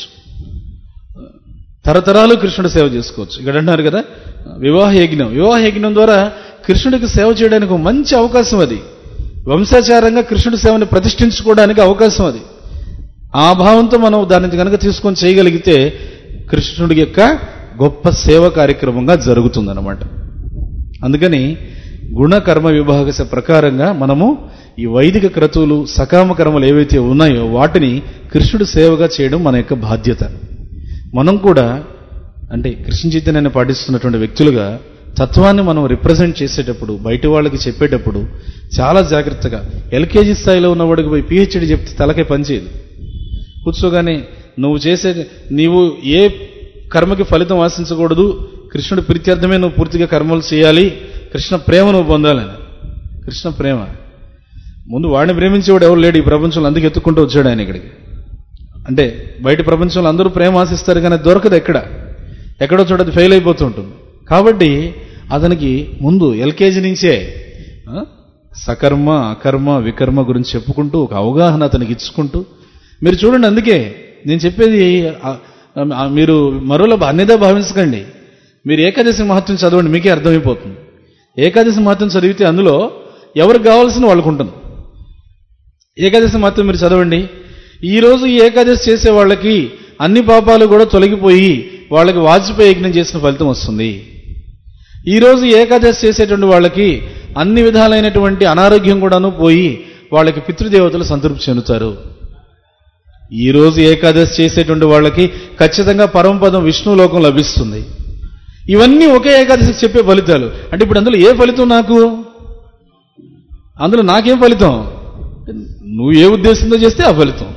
తరతరాలు కృష్ణుడి సేవ చేసుకోవచ్చు ఇక్కడ అంటున్నారు కదా వివాహ యజ్ఞం వివాహ యజ్ఞం ద్వారా కృష్ణుడికి సేవ చేయడానికి ఒక మంచి అవకాశం అది వంశాచారంగా కృష్ణుడి సేవని ప్రతిష్ఠించుకోవడానికి అవకాశం అది ఆ భావంతో మనం దాన్ని కనుక తీసుకొని చేయగలిగితే కృష్ణుడి యొక్క గొప్ప సేవ కార్యక్రమంగా జరుగుతుందన్నమాట అందుకని గుణ కర్మ విభాగస ప్రకారంగా మనము ఈ వైదిక క్రతువులు సకామ కర్మలు ఏవైతే ఉన్నాయో వాటిని కృష్ణుడి సేవగా చేయడం మన యొక్క బాధ్యత మనం కూడా అంటే కృష్ణ చైతన్యాన్ని పాటిస్తున్నటువంటి వ్యక్తులుగా తత్వాన్ని మనం రిప్రజెంట్ చేసేటప్పుడు బయట వాళ్ళకి చెప్పేటప్పుడు చాలా జాగ్రత్తగా ఎల్కేజీ స్థాయిలో ఉన్నవాడికి పోయి పిహెచ్డి చెప్తే తలకే పనిచేయదు కూర్చోగానే నువ్వు చేసే నీవు ఏ కర్మకి ఫలితం ఆశించకూడదు కృష్ణుడి ప్రీత్యర్థమే నువ్వు పూర్తిగా కర్మలు చేయాలి కృష్ణ ప్రేమ నువ్వు పొందాలని కృష్ణ ప్రేమ ముందు వాడిని ప్రేమించేవాడు ఎవరు లేడు ఈ ప్రపంచంలో అందుకు ఎత్తుకుంటూ వచ్చాడు ఆయన ఇక్కడికి అంటే బయట ప్రపంచంలో అందరూ ప్రేమ ఆశిస్తారు కానీ అది దొరకదు ఎక్కడ ఎక్కడో చోట అది ఫెయిల్ అయిపోతూ ఉంటుంది కాబట్టి అతనికి ముందు ఎల్కేజీ నుంచే ఆ, సకర్మ అకర్మ వికర్మ గురించి చెప్పుకుంటూ ఒక అవగాహన అతనికి ఇచ్చుకుంటూ మీరు చూడండి అందుకే నేను చెప్పేది ఆ, ఆ, మీరు మరోలా అన్నిదా భావించకండి మీరు ఏకాదశి మహత్వం చదవండి మీకే అర్థమైపోతుంది ఏకాదశి మహత్వం చదివితే అందులో ఎవరికి కావాల్సిన వాళ్ళకు ఉంటుంది ఏకాదశి మహత్వం మీరు చదవండి ఈ రోజు ఈ ఏకాదశి చేసే వాళ్ళకి అన్ని పాపాలు కూడా తొలగిపోయి వాళ్ళకి వాజ్పేయి యజ్ఞం చేసిన ఫలితం వస్తుంది ఈ రోజు ఏకాదశి చేసేటువంటి వాళ్ళకి అన్ని విధాలైనటువంటి అనారోగ్యం కూడాను పోయి వాళ్ళకి పితృదేవతలు సంతృప్తి చెందుతారు ఈ రోజు ఏకాదశి చేసేటువంటి వాళ్ళకి ఖచ్చితంగా పరమపదం విష్ణు లోకం లభిస్తుంది ఇవన్నీ ఒకే ఏకాదశికి చెప్పే ఫలితాలు అంటే ఇప్పుడు అందులో ఏ ఫలితం నాకు అందులో నాకేం ఫలితం నువ్వు ఏ ఉద్దేశంతో చేస్తే ఆ ఫలితం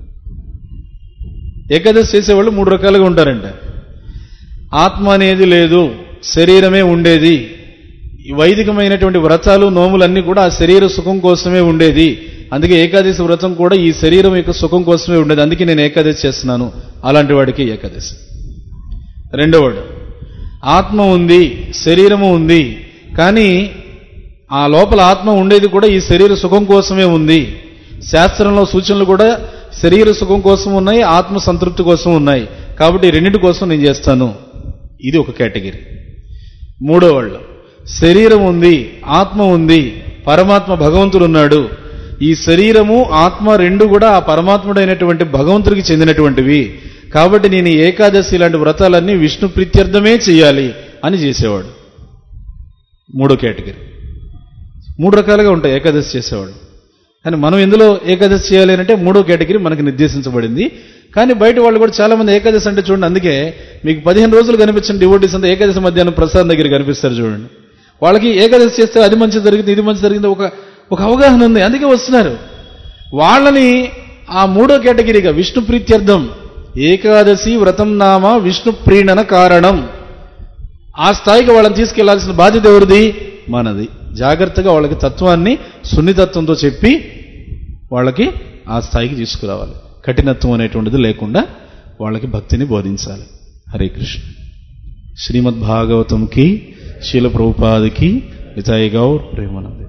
ఏకాదశి చేసేవాళ్ళు మూడు రకాలుగా ఉంటారంట ఆత్మ అనేది లేదు శరీరమే ఉండేది ఈ వైదికమైనటువంటి వ్రతాలు నోములన్నీ కూడా ఆ శరీర సుఖం కోసమే ఉండేది అందుకే ఏకాదశి వ్రతం కూడా ఈ శరీరం యొక్క సుఖం కోసమే ఉండేది అందుకే నేను ఏకాదశి చేస్తున్నాను అలాంటి వాడికి ఏకాదశి రెండోవాడు ఆత్మ ఉంది శరీరము ఉంది కానీ ఆ లోపల ఆత్మ ఉండేది కూడా ఈ శరీర సుఖం కోసమే ఉంది శాస్త్రంలో సూచనలు కూడా శరీర సుఖం కోసం ఉన్నాయి ఆత్మ సంతృప్తి కోసం ఉన్నాయి కాబట్టి ఈ రెండింటి కోసం నేను చేస్తాను ఇది ఒక కేటగిరీ మూడో వాళ్ళు శరీరం ఉంది ఆత్మ ఉంది పరమాత్మ భగవంతుడు ఉన్నాడు ఈ శరీరము ఆత్మ రెండు కూడా ఆ పరమాత్ముడైనటువంటి భగవంతుడికి చెందినటువంటివి కాబట్టి నేను ఈ ఏకాదశి ఇలాంటి వ్రతాలన్నీ విష్ణు ప్రీత్యర్థమే చేయాలి అని చేసేవాడు మూడో కేటగిరీ మూడు రకాలుగా ఉంటాయి ఏకాదశి చేసేవాడు కానీ మనం ఎందులో ఏకాదశి చేయాలి అంటే మూడో కేటగిరీ మనకి నిర్దేశించబడింది కానీ బయట వాళ్ళు కూడా చాలా మంది ఏకాదశి అంటే చూడండి అందుకే మీకు పదిహేను రోజులు కనిపించిన డివోటీస్ అంతా ఏకాదశి మధ్యాహ్నం ప్రసాదం దగ్గర కనిపిస్తారు చూడండి వాళ్ళకి ఏకాదశి చేస్తే అది మంచి జరిగింది ఇది మంచి జరిగింది ఒక ఒక అవగాహన ఉంది అందుకే వస్తున్నారు వాళ్ళని ఆ మూడో కేటగిరీగా విష్ణు ప్రీత్యర్థం ఏకాదశి వ్రతం నామ విష్ణు ప్రీణన కారణం ఆ స్థాయికి వాళ్ళని తీసుకెళ్లాల్సిన బాధ్యత ఎవరిది మనది జాగ్రత్తగా వాళ్ళకి తత్వాన్ని సున్నితత్వంతో చెప్పి వాళ్ళకి ఆ స్థాయికి తీసుకురావాలి కఠినత్వం అనేటువంటిది లేకుండా వాళ్ళకి భక్తిని బోధించాలి హరే కృష్ణ శ్రీమద్ భాగవతంకి శీల ప్రభుపాదికి విజయ్ గౌర్ ప్రేమానంద